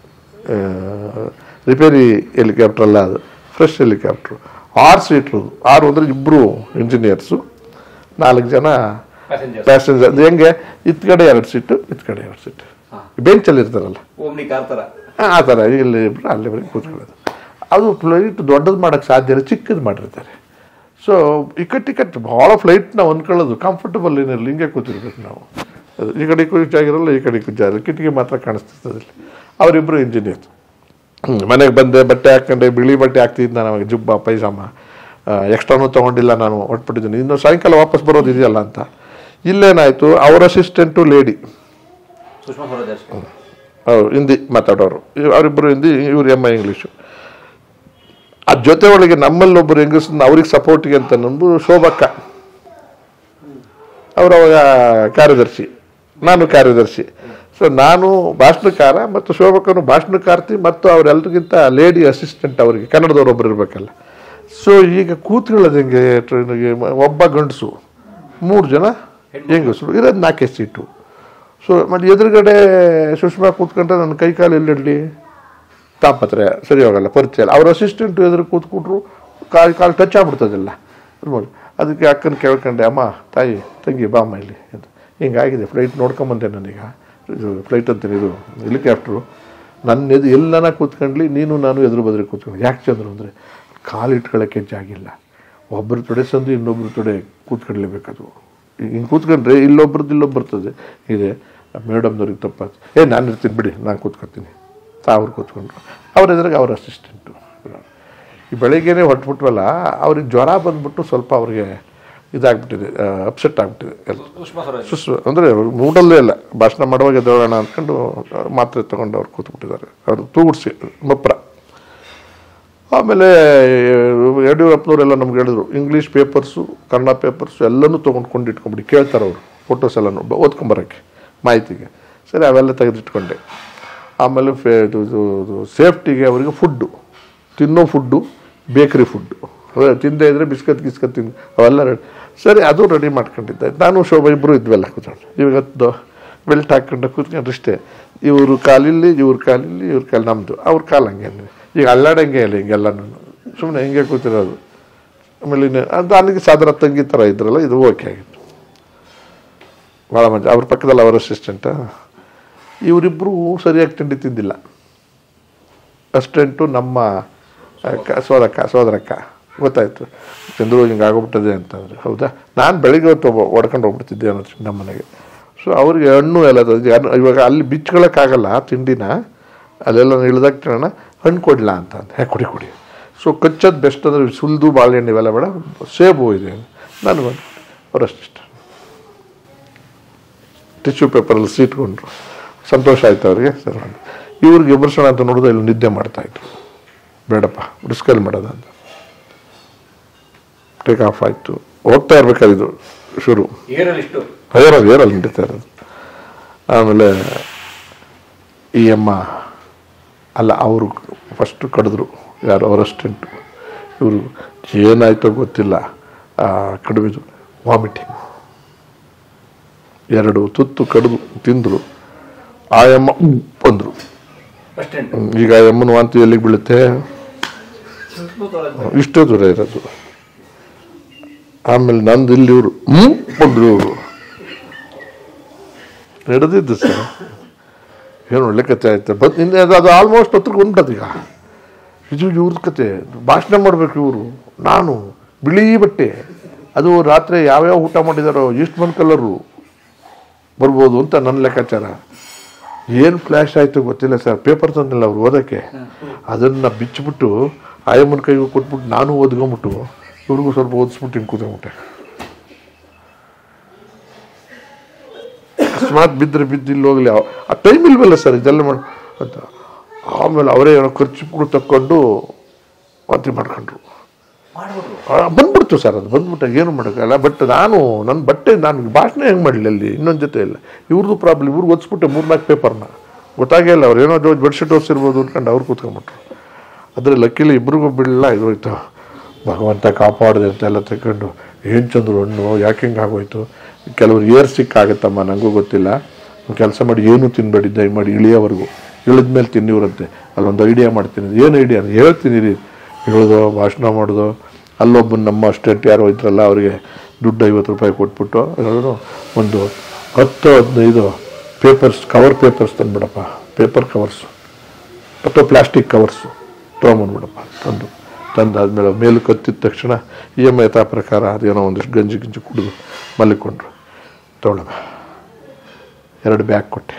ರಿಪೇರಿ ಹೆಲಿಕಾಪ್ಟರ್ ಅಲ್ಲ ಅದು ಫ್ರೆಶ್ ಹೆಲಿಕಾಪ್ಟ್ರು ಆರು ಸೀಟ್ರು ಆರು ಅಂದರೆ ಇಬ್ಬರು ಇಂಜಿನಿಯರ್ಸು ನಾಲ್ಕು ಜನ ಪ್ಯಾಸೆಂಜರ್ ಪ್ಯಾಸೆಂಜರ್ ಹೆಂಗೆ ಇತ್ ಕಡೆ ಎರಡು ಸೀಟು ಇತ್ ಕಡೆ ಎರಡು ಸೀಟು ಬೆಂಚಲ್ಲಿ ಇರ್ತಾರಲ್ಲ ಓಮ್ನಿ ಕಾರ್ ತರ ಆ ಥರ ಇಲ್ಲಿ ಇಬ್ರು ಅಲ್ಲಿ ಬರೀ ಕೂತ್ಕೊಳ್ಳೋದು ಅದು ಫ್ಲೈಟ್ ದೊಡ್ಡದು ಮಾಡೋಕ್ಕೆ ಸಾಧ್ಯ ಇಲ್ಲ ಚಿಕ್ಕದು ಮಾಡಿರ್ತಾರೆ ಸೊ ಇಕ್ಕಟ್ಟು ಇಕ್ಕಟ್ಟು ಭಾಳ ಫ್ಲೈಟ್ನ ಹೊಂದ್ಕೊಳ್ಳೋದು ಕಂಫರ್ಟಬಲ್ ಏನಿರಲಿ ಹಿಂಗೆ ಕೂತಿರ್ಬೇಕು ನಾವು ಅದು ಈ ಕಡೆ ಕುಜ್ಜಾಗಿರಲ್ಲ ಈ ಕಡೆ ಕುಜ್ಜಾಗಿರಲ್ಲ ಕಿಟಕಿ ಮಾತ್ರ ಕಾಣಿಸ್ತಿರ್ತದೆ ಇಲ್ಲಿ ಅವರಿಬ್ಬರು ಇಂಜಿನಿಯರ್ ಮನೆಗೆ ಬಂದೆ ಬಟ್ಟೆ ಹಾಕ್ಕೊಂಡೆ ಬಿಳಿ ಬಟ್ಟೆ ಹಾಕ್ತಿದ್ದು ನಾನು ಅವಾಗ ಜುಬ್ಬ ಪೈಜಾಮ ಎಕ್ಸ್ಟ್ರಾನು ತೊಗೊಂಡಿಲ್ಲ ನಾನು ಹೊಟ್ಬಿಟ್ಟಿದ್ದೀನಿ ಇನ್ನು ಸಾಯಂಕಾಲ ವಾಪಸ್ ಬರೋದು ಇದೆಯಲ್ಲ ಅಂತ ಇಲ್ಲೇನಾಯಿತು ಅವ್ರ ಅಸಿಸ್ಟೆಂಟು ಲೇಡಿ ಸುಷ್ಮಾ ಸ್ವರಾಜ್ ಅಷ್ಟೇ. ಅವರು ಹಿಂದಿ ಮಾತಾಡೋರು ಇವ್- ಅವರಿಬ್ಬರು ಹಿಂದಿ ಇವ್ರು ಎಮ್ ಐ ಇಂಗ್ಲೀಷು ಆ ಜೊತೆ ಒಳಗೆ ನಮ್ಮಲ್ಲಿ ಒಬ್ಬರು ಹೆಂಗಸನ್ನ ಅವ್ರಿಗೆ ಸಪೋರ್ಟಿಗೆ ಅಂತ ನಂಬು ಶೋಭಕ್ಕ ಅವರು ಅವಾಗ ಕಾರ್ಯದರ್ಶಿ ನಾನು ಕಾರ್ಯದರ್ಶಿ ಸೊ ನಾನು ಭಾಷಣಕಾರ ಮತ್ತು ಶೋಭಕ್ಕನು ಭಾಷಣಕಾರ್ತಿ ಮತ್ತು ಅವರೆಲ್ಲರಿಗಿಂತ ಲೇಡಿ ಅಸಿಸ್ಟೆಂಟ್ ಅವರಿಗೆ ಕನ್ನಡದವ್ರು ಒಬ್ರು ಇರಬೇಕಲ್ಲ ಸೊ ಈಗ ಕೂತ್ಕೊಳ್ಳೋದು ಹೆಂಗೆ ಟ್ರೈನಿಗೆ ಒಬ್ಬ ಗಂಡಸು ಮೂರು ಜನ ಹೆಂಗಸರು ಇರೋದು ನಾಲ್ಕೇ ಸೀಟು ಸೊ ಮತ್ತು ಎದುರುಗಡೆ ಸುಷ್ಮಾ ಕೂತ್ಕೊಂಡ್ರೆ ನನ್ನ ಕೈ ಕಾಲು ಎಲ್ಲಿಡಲಿ ತಾಪತ್ರೆ ಸರಿ ಹೋಗಲ್ಲ ಪರಿಚಯ ಇಲ್ಲ ಅವ್ರ ಅಸಿಸ್ಟೆಂಟ್ ಎದುರು ಕೂತ್ಬಿಟ್ರು ಕಾಲು ಕಾಲು ಟಚ್ ಆಗ್ಬಿಡ್ತದಲ್ಲ ನೋಡಿ ಅದಕ್ಕೆ ಅಕ್ಕನ ಕೇಳ್ಕೊಂಡೆ ಅಮ್ಮ ತಾಯಿ ತಂಗಿ ಬಾ ಅಮ್ಮ ಇಲ್ಲಿ ಅಂತ ಹಿಂಗಾಗಿದೆ ಫ್ಲೈಟ್ ನೋಡ್ಕೊಂಬಂದೆ ನನಗ ಇದು ಫ್ಲೈಟ್ ಅಂತೀನಿ ಇದು ಹೆಲಿಕಾಪ್ಟ್ರು ನನ್ನ ಎದು ಎಲ್ಲನ ಕೂತ್ಕೊಂಡ್ಲಿ ನೀನು ನಾನು ಎದುರು ಬದ್ರೆ ಕೂತ್ಕೊಂಡು ಯಾಕೆ ಚಂದ್ರು ಅಂದರೆ ಕಾಲು ಇಟ್ಕೊಳ್ಳೋಕ್ಕೆ ಜಾಗಿಲ್ಲ ಒಬ್ಬರು ತೊಡೆ ಸಂದು ಇನ್ನೊಬ್ರು ತೊಡೆ ಕೂತ್ಕೊಳ್ಳೇಬೇಕದು ಹಿಂಗೆ ಕೂತ್ಕೊಂಡ್ರೆ ಇಲ್ಲೊಬ್ರದ್ದು ಇಲ್ಲೊಬ್ಬ ಬರ್ತದೆ ಇದೆ ಮೇಡಮ್ನವ್ರಿಗೆ ತಪ್ಪಾಯ್ತು ಏ ನಾನು ಇರ್ತೀನಿ ಬಿಡಿ ನಾನು ಕೂತ್ಕೊತೀನಿ ಅವ್ರು ಕೂತ್ಕೊಂಡ್ರು ಅವ್ರ ಎದುರಿಗೆ ಅವ್ರ ಅಸಿಸ್ಟೆಂಟು ಈ ಬೆಳಿಗ್ಗೆನೆ ಹೊಟ್ಬಿಟ್ವಲ್ಲ ಅವ್ರಿಗೆ ಜ್ವರ ಬಂದ್ಬಿಟ್ಟು ಸ್ವಲ್ಪ ಅವ್ರಿಗೆ ಇದಾಗ್ಬಿಟ್ಟಿದೆ ಅಪ್ಸೆಟ್ ಆಗ್ಬಿಟ್ಟಿದೆ ಎಲ್ಲ ಸುಷ್ಮಾ ಸ್ವರಾಜ್ ಸುಸ್ಸು ಅಂದರೆ ಅವ್ರು ಮೂಡಲ್ಲೇ ಇಲ್ಲ ಭಾಷಣ ಮಾಡುವಾಗ ಎದ್ದೇಳೋಣ ಅಂದ್ಕೊಂಡು ಮಾತ್ರೆ ತಗೊಂಡು ಅವ್ರು ಕೂತ್ಬಿಟ್ಟಿದ್ದಾರೆ ಅವರು ತೂಗುಡ್ಸಿ ಮಪ್ರ ಆಮೇಲೆ ಯಡಿಯೂರಪ್ಪನವರೆಲ್ಲ ನಮ್ಗೆ ಹೇಳಿದ್ರು ಇಂಗ್ಲೀಷ್ ಪೇಪರ್ಸು ಕನ್ನಡ ಪೇಪರ್ಸು ಎಲ್ಲನೂ ತೊಗೊಂಡ್ಕೊಂಡು ಇಟ್ಕೊಂಬಿಡಿ ಕೇಳ್ತಾರೆ ಅವರು ಫೋಟೋಸ್ ಎಲ್ಲನೂ ಬ- ಓದ್ಕೊಂಬರೋಕ್ಕೆ ಮಾಹಿತಿಗೆ ಸರಿ ಅವೆಲ್ಲ ತೆಗೆದಿಟ್ಕೊಂಡೆ ಆಮೇಲೆ ಫೇ ಇದು ಇದು ಇದು ಸೇಫ್ಟಿಗೆ ಅವರಿಗೆ ಫುಡ್ಡು ತಿನ್ನೋ ಫುಡ್ಡು ಬೇಕ್ರಿ ಫುಡ್ಡು ಅದೇ ತಿಂದೇ ಇದ್ರೆ ಬಿಸ್ಕತ್ ಗಿಸ್ಕತ್ ತಿಂದು ಅವೆಲ್ಲ ರೆಡಿ ಸರಿ ಅದು ರೆಡಿ ಮಾಡ್ಕೊಂಡಿದ್ದೆ ನಾನು ಶೋಭಾ ಇಬ್ಬರು ಇದ್ವಲ್ಲ ಕೂತ್ಕೊಂಡು ಇವತ್ತು ಬೆಲ್ಟ್ ಹಾಕ್ಕೊಂಡು ಕೂತ್ಕೊಂಡ್ರೆ ಇಷ್ಟೇ ಇವರು ಕಾಲಿಲ್ಲಿ ಇವ್ರ ಕಾಲಿಲ್ಲಿ ಇವ್ರ ಕಾಲು ನಮ್ಮದು ಅವ್ರ ಕಾಲು ಹಂಗೆ ಈಗ ಅಲ್ಲಾಡಂಗೆ ಇಲ್ಲ ಹಿಂಗೆಲ್ಲ ಸುಮ್ಮನೆ ಹಿಂಗೆ ಕೂತಿರೋದು ಆಮೇಲೆ ಇನ್ನು ಅದು ನನಗೆ ಸಾಧಾರಣ ತಂಗಿ ಥರ ಇದ್ರಲ್ಲ ಇದು ಓಕೆ ಆಗಿತ್ತು ಭಾಳ ಮಜಾ ಅವ್ರ ಪಕ್ಕದಲ್ಲಿ ಅವರ ಅಸಿಸ್ಟೆಂಟ ಇವರಿಬ್ಬರು ಸರಿಯಾಗಿ ತಿಂಡಿ ತಿಂದಿಲ್ಲ ಅಸಿಸ್ಟೆಂಟು ನಮ್ಮ ಅಕ್ಕ ಸೋದಕ್ಕ ಸೋದರಕ್ಕ ಗೊತ್ತಾಯ್ತು ಚಂದ್ರು ಹಿಂಗೆ ಆಗೋಗ್ಬಿಟ್ಟದೆ ಅಂತಂದ್ರೆ ಹೌದಾ ನಾನು ಬೆಳಿಗ್ಗೆ ಹೊತ್ತು ಒಬ್ಬ ಹೊಡ್ಕೊಂಡು ಹೋಗ್ಬಿಡ್ತಿದ್ದೆ ಅನ್ನೋ ನಮ್ಮ ಮನೆಗೆ ಸೊ ಅವ್ರಿಗೆ ಹಣ್ಣು ಎಲ್ಲ ತಂದು ಯಾರು- ಇವಾಗ ಅಲ್ಲಿ ಬಿಚ್ಕೊಳಕ್ಕಾಗಲ್ಲ ತಿಂಡಿನ ಅಲ್ಲೆಲ್ಲ ಇಳ್ದಾಕ್ತಿರೋಣ ಹಣ್ಣು ಕೊಡ್ಲಾ ಅಂತ ಅಂದೆ ಹೇ ಕೊಡಿ ಕೊಡಿ ಸೊ ಕಚ್ಚೋದು ಬೆಸ್ಟ್ ಅಂದರೆ ಸುಲಿದು ಬಾಳೆಹಣ್ಣು ಇವೆಲ್ಲ ಬೇಡ ಸೇಬು ಇದೆ ನನಗೆ ಅವರಷ್ಟಿಷ್ಟ ಟಿಶ್ಯೂ ಪೇಪರಲ್ಲಿ ಸೀಟ್ಕೊಂಡ್ರು ಸಂತೋಷ ಆಯ್ತು ಅವ್ರಿಗೆ ಸರ್ ಇವ್ರಿಗೆ ಎಬ್ಬರ್ಸೋಣ ಅಂತ ನೋಡಿದ್ರೆ ಇಲ್ಲಿ ನಿದ್ದೆ ಮಾಡ್ತಾಯಿದ್ರು ಬೇಡಪ್ಪ ರಿಸ್ಕಲ್ಲಿ ಮಾಡೋದ ಅಂತ ಟೇಕ್ ಆಫ್ ಆಯಿತು ಹೋಗ್ತಾ ಇರ್ಬೇಕಾದಿದ್ದು ಶುರು ಏರಲ್ಲಿ ಇಷ್ಟು ಏರಲ್ಲಿ ಏರಲ್ಲಿ ನಡೀತಾ ಇರೋದು ಆಮೇಲೆ ಈ ಅಮ್ಮ ಅಲ್ಲ ಅವರು ಫಸ್ಟ್ ಕಡಿದ್ರು ಯಾರು ಅವ್ರ ಅಸ್ಟೆಂಟು ಇವರು ಏನಾಯ್ತೋ ಗೊತ್ತಿಲ್ಲ ಆ, ಕಡಿಮೆದು ವಾಮಿಟಿಂಗ್ ಎರಡು ತುತ್ತು ಕಡಿದು ತಿಂದರು ಆ ಅಮ್ಮ ಉಮ್ ಅಂದ್ರು ಅಸ್ಟೆಂಟ್ ಈಗ ಆ ಅಮ್ಮನ ವಾಂತಿ ಎಲ್ಲಿಗೆ ಬೀಳುತ್ತೆ ಇಷ್ಟೇ ದೂರ ಇರೋದು ಆಮೇಲೆ ನಂದು ಇಲ್ಲಿ ಇವರು ಹ್ಮ್ ಬಂದ್ರು ಇವರು ನಡೆದಿದ್ದು ಸರ್ ಏನು ಒಳ್ಳೆ ಕತೆ ಆಯ್ತು ಬಟ್ ನಿನ್ನೆ ಅದು ಅದು ಆಲ್ಮೋಸ್ಟ್ ಹತ್ರಕ್ಕೆ ಉಂಟದು ಈಗ ಇದು ಇವ್ರದ್ದು ಕತೆ ಭಾಷಣ ಮಾಡಬೇಕು ಇವರು ನಾನು ಬಿಳಿ ಬಟ್ಟೆ ಅದು ರಾತ್ರಿ ಯಾವ್ಯಾವ ಊಟ ಮಾಡಿದಾರೋ ಈಸ್ಟ್ ಮನ್ ಕಲರು ಬರ್ಬೋದು ಅಂತ ನನ್ನ ಲೆಕ್ಕಾಚಾರ ಏನು ಫ್ಲ್ಯಾಶ್ ಆಯಿತು ಗೊತ್ತಿಲ್ಲ ಸರ್ ಪೇಪರ್ ತಂದಿಲ್ಲ ಅವ್ರು ಓದೋಕ್ಕೆ ಅದನ್ನು ಬಿಚ್ಚಿಬಿಟ್ಟು ಆಯಮ್ಮನ ಕೈಗೂ ಕೊಟ್ಬಿಟ್ಟು ನಾನು ಓದ್ಕೊಂಬಿಟ್ಟು ಇವ್ರಿಗೂ ಸ್ವಲ್ಪ ಓದಿಸ್ಬಿಟ್ಟು ಹಿಂಗೆ ಕೂತ್ಕೊಂಬಿಟ್ಟೆ ಅಕಸ್ಮಾತ್ ಬಿದ್ದರೆ ಬಿದ್ದು ಇಲ್ಲಿ ಹೋಗ್ಲಿ ಆ- ಆ ಟೈಮ್ ಇಲ್ವಲ್ಲ ಸರ್ ಇದೆಲ್ಲ ಮಾಡಿ ಅಂತ ಆಮೇಲೆ ಅವರೇ ಏನೋ ಖರ್ಚುಗಳು ತಕ್ಕೊಂಡು ವಾಂತಿ ಮಾಡ್ಕೊಂಡ್ರು ಆ, ಬಂದ್ಬಿಡ್ತು ಸರ್ ಅದು ಬಂದ್ಬಿಟ್ಟಾಗ ಏನು ಮಾಡೋಕ್ಕಲ್ಲ ಬಟ್ ನಾನು ನನ್ನ ಬಟ್ಟೆ ನಾನು ಭಾಷಣ ಹೆಂಗೆ ಮಾಡಲಿ ಅಲ್ಲಿ ಇನ್ನೊಂದು ಜೊತೆ ಇಲ್ಲ ಇವ್ರದ್ದು ಪ್ರಾಬ್ಲಮ್ ಇವ್ರಿಗೆ ಓದಿಸ್ಬಿಟ್ಟೆ ಮೂರ್ನಾಲ್ಕು ಪೇಪರ್ನ ಗೊತ್ತಾಗೇ ಇಲ್ಲ ಅವ್ರು ಏನೋ ಬೆಡ್ಶೀಟ್ ಓದಿಸಿರ್ಬೋದು ಅನ್ಕೊಂಡು ಅವ್ರು ಕೂತ್ಕೊಂಡ್ಬಿಟ್ರು ಆದರೆ ಲಕ್ಕಿಲಿ ಇಬ್ರಿಗೂ ಬಿಡಲಿಲ್ಲ ಇದಾಯ್ತು ಭಗವಂತ ಕಾಪಾಡಿದೆ ಅಂತೆಲ್ಲ ತಗೊಂಡು ಏನು ಚಂದ್ರು ಹಣ್ಣು ಯಾಕೆ ಹಿಂಗೆ ಆಗೋಯ್ತು ಕೆಲವ್ರು ಏರ್ ಸಿಕ್ಕಾಗತ್ತಮ್ಮ ನನಗೂ ಗೊತ್ತಿಲ್ಲ ಕೆಲಸ ಮಾಡಿ ಏನು ತಿನ್ಬೇಡಿ ದಯಮಾಡಿ ಇಳಿಯೋವರೆಗೂ ಇಳಿದ ಮೇಲೆ ತಿನ್ನಿವ್ರಂತೆ ಅಲ್ಲೊಂದು ಐಡಿಯಾ ಮಾಡ್ತೀನಿ ಏನು ಐಡಿಯಾ ಹೇಳ್ತೀನಿ ರೀ ಇಳಿದೋ ಭಾಷಣ ಮಾಡೋದು ಅಲ್ಲೊಬ್ಬ ನಮ್ಮ ಅಸ್ಟೆಂಟ್ ಯಾರೋ ಇದ್ರಲ್ಲ ಅವರಿಗೆ ದುಡ್ಡು ಐವತ್ತು ರೂಪಾಯಿ ಕೊಟ್ಬಿಟ್ಟು ಹೇಳಿದ್ರು ಒಂದು ಹತ್ತು ಹದಿನೈದು ಪೇಪರ್ಸ್ ಕವರ್ ಪೇಪರ್ಸ್ ತಂದ್ಬಿಡಪ್ಪ ಪೇಪರ್ ಕವರ್ಸು ಅಥವಾ ಪ್ಲಾಸ್ಟಿಕ್ ಕವರ್ಸು ತೊಗೊಂಬಂದ್ಬಿಡಪ್ಪ ತಂದು ತಂದಾದ್ಮೇಲೆ ಮೇಲೆ ಕತ್ತಿದ ತಕ್ಷಣ ಇ ಎಮ್ ಐ ಯಥಾ ಪ್ರಕಾರ ಅದೇನೋ ಒಂದಿಷ್ಟು ಗಂಜಿ ಗಿಂಜಿ ಕುಡಿದು ಮಲ್ಕೊಂಡ್ರು ತೊಗೊಳಮ್ಮ ಎರಡು ಬ್ಯಾಗ್ ಕೊಟ್ಟೆ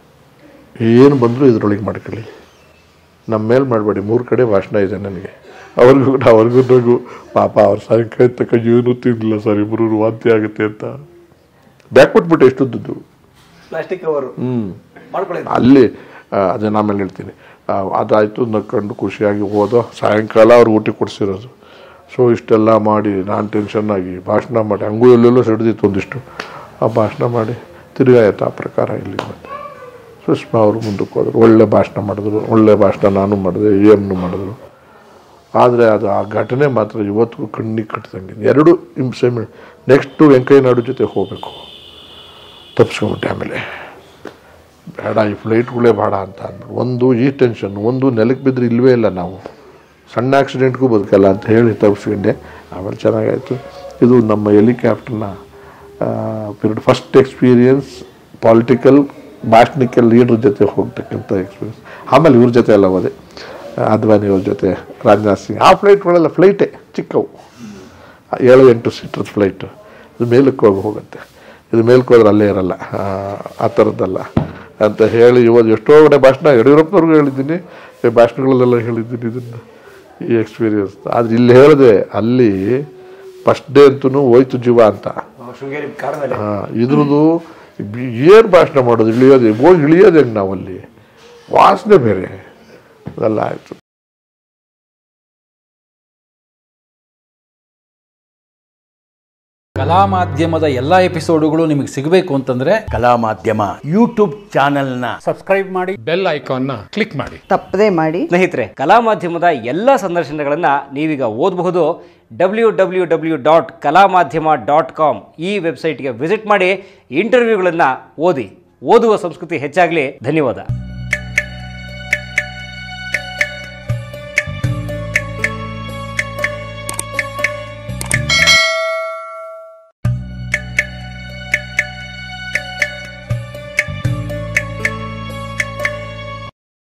ಏನು ಬಂದರೂ ಇದರೊಳಗೆ ಮಾಡ್ಕೊಳ್ಳಿ ನಮ್ಮ ಮೇಲೆ ಮಾಡಬೇಡಿ ಮೂರು ಕಡೆ ಭಾಷಣ ಇದೆ ನನಗೆ ಅವ್ರಿಗೂ ಕೂಡ ಅವ್ರಿಗೂ ನಗು ಪಾಪ ಅವ್ರ ಸಾಯಂಕಾಲ ತಕ್ಕ ಏನು ತಿನ್ನಲಿಲ್ಲ ಸರ್ ಇಬ್ಬರು ವಾಂತಿ ಆಗುತ್ತೆ ಅಂತ ಬ್ಯಾಕ್ಬಿಟ್ಬಿಟ್ಟು ಎಷ್ಟುದ್ದು ಪ್ಲಾಸ್ಟಿಕ್ ಕವರು ಹ್ಮ್ ಮಾಡ್ಕೊಳ್ಳಿ ಅಲ್ಲಿ ಆ, ಅದನ್ನ ಆಮೇಲೆ ಹೇಳ್ತೀನಿ ಆ, ಅದಾಯ್ತು ನಕ್ಕೊಂಡು ಖುಷಿಯಾಗಿ ಹೋದೋ ಸಾಯಂಕಾಲ ಅವ್ರು ಊಟ ಕೊಡಿಸಿರೋದು ಸೊ ಇಷ್ಟೆಲ್ಲ ಮಾಡಿ ನಾನು ಟೆನ್ಷನ್ ಆಗಿ ಭಾಷಣ ಮಾಡಿ ಹಂಗೂ ಎಲ್ಲೆಲ್ಲೋ ಸಿಡ್ದಿತ್ತು ಒಂದಿಷ್ಟು ಆ ಭಾಷಣ ಮಾಡಿ ತಿರ್ಗಾ ಆಯ್ತು ಆ ಪ್ರಕಾರ ಇಲ್ಲಿ ಮತ್ತೆ ಸುಷ್ಮಾ ಅವರು ಮುಂದಕ್ಕೆ ಹೋದ್ರು ಒಳ್ಳೆ ಭಾಷಣ ಮಾಡಿದ್ರು ಒಳ್ಳೆ ಭಾಷಣ ನಾನು ಮಾಡಿದೆ ಎ ಎಮ್ನು ಮಾಡಿದ್ರು ಆದರೆ ಅದು ಆ ಘಟನೆ ಮಾತ್ರ ಇವತ್ತಿಗೂ ಕಣ್ಣಿಗೆ ಕಟ್ಟಿದಂಗೆ ಎರಡು ಹಿಂಸೆ ನೆಕ್ಸ್ಟು ವೆಂಕಯ್ಯ ನಾಯ್ಡು ಜೊತೆ ಹೋಗಬೇಕು ತಪ್ಪಿಸ್ಕೊಂಬಿಟ್ಟೆ ಆಮೇಲೆ ಬೇಡ ಈ ಫ್ಲೈಟ್ಗಳೇ ಬೇಡ ಅಂತ ಅಂದ್ಬಿಟ್ಟು ಒಂದು ಈ ಟೆನ್ಷನ್ ಒಂದು ನೆಲಕ್ಕೆ ಬಿದ್ದರೆ ಇಲ್ಲವೇ ಇಲ್ಲ ನಾವು ಸಣ್ಣ ಆಕ್ಸಿಡೆಂಟ್ಗೂ ಬದುಕಲ್ಲ ಅಂತ ಹೇಳಿ ತಪ್ಪಿಸ್ಕೊಂಡೆ ಆಮೇಲೆ ಚೆನ್ನಾಗಾಯಿತು ಇದು ನಮ್ಮ ಹೆಲಿಕಾಪ್ಟರ್ನ ಪೀರಿಯಡ್ ಫಸ್ಟ್ ಎಕ್ಸ್ಪೀರಿಯನ್ಸ್ ಪಾಲಿಟಿಕಲ್ ಭಾಷಣಿಕಲ್ ಲೀಡ್ರ್ ಜೊತೆ ಹೋಗ್ತಕ್ಕಂಥ ಎಕ್ಸ್ಪೀರಿಯನ್ಸ್ ಆಮೇಲೆ ಇವ್ರ ಜೊತೆ ಎಲ್ಲ ಹೋದೆ ಅದ್ವಾನಿ ಅವ್ರ ಜೊತೆ ರಾಜನಾಥ್ ಸಿಂಗ್ ಆ ಫ್ಲೈಟ್ಗಳೆಲ್ಲ ಫ್ಲೈಟೇ ಚಿಕ್ಕವು ಏಳು ಎಂಟು ಸೀಟರ್ ಫ್ಲೈಟು ಇದು ಮೇಲಕ್ಕೆ ಹೋಗಿ ಹೋಗುತ್ತೆ ಇದು ಮೇಲಕ್ಕೆ ಹೋದ್ರೆ ಅಲ್ಲೇ ಇರಲ್ಲ ಆ, ಆ ಥರದ್ದಲ್ಲ ಅಂತ ಹೇಳಿ ಇವತ್ತು ಎಷ್ಟೋ ಕಡೆ ಭಾಷಣ ಯಡಿಯೂರಪ್ಪನವ್ರಿಗೂ ಹೇಳಿದ್ದೀನಿ ಈ ಭಾಷಣಗಳಲ್ಲೆಲ್ಲ ಹೇಳಿದ್ದೀನಿ ಇದನ್ನು ಈ ಎಕ್ಸ್ಪೀರಿಯನ್ಸ್ ಆದರೆ ಇಲ್ಲಿ ಹೇಳಿದೆ ಅಲ್ಲಿ ಫಸ್ಟ್ ಡೇ ಅಂತೂ ಹೋಯ್ತು ಜೀವ ಅಂತ ಶೃಂಗೇರಿ ಕಾರ್ ಮೇಲೆ ಆ, ಇದ್ರದ್ದು ಏನು ಭಾಷಣ ಮಾಡೋದು ಇಳಿಯೋದು ಹೋಗಿ ಇಳಿಯೋದು ಹೆಂಗೆ ನಾವಲ್ಲಿ ವಾಸನೆ ಬೇರೆ ಅದೆಲ್ಲ ಆಯಿತು ಕಲಾ ಮಾಧ್ಯಮದ ಎಲ್ಲಾ ಎಪಿಸೋಡುಗಳು ನಿಮಗೆ ಸಿಗಬೇಕು ಅಂತಂದ್ರೆ ಕಲಾ ಮಾಧ್ಯಮ ಯೂಟ್ಯೂಬ್ ಚಾನೆಲ್ನ ಬೆಲ್ ಐಕಾನ್ನ ಕ್ಲಿಕ್ ಮಾಡಿ ತಪ್ಪದೇ ಮಾಡಿ ಸ್ನೇಹಿತರೆ ಕಲಾ ಮಾಧ್ಯಮದ ಎಲ್ಲ ಸಂದರ್ಶನಗಳನ್ನ ನೀವೀಗ ಓದಬಹುದು ಡಬ್ಲ್ಯೂ ಡಬ್ಲ್ಯೂ ಡಬ್ಲ್ಯೂ ಡಾಟ್ ಕಲಾ ಮಾಧ್ಯಮ ಡಾಟ್ ಕಾಮ್ ಈ ವೆಬ್ಸೈಟ್ಗೆ ವಿಸಿಟ್ ಮಾಡಿ ಇಂಟರ್ವ್ಯೂಗಳನ್ನು ಓದಿ ಓದುವ ಸಂಸ್ಕೃತಿ ಹೆಚ್ಚಾಗಲಿ ಧನ್ಯವಾದ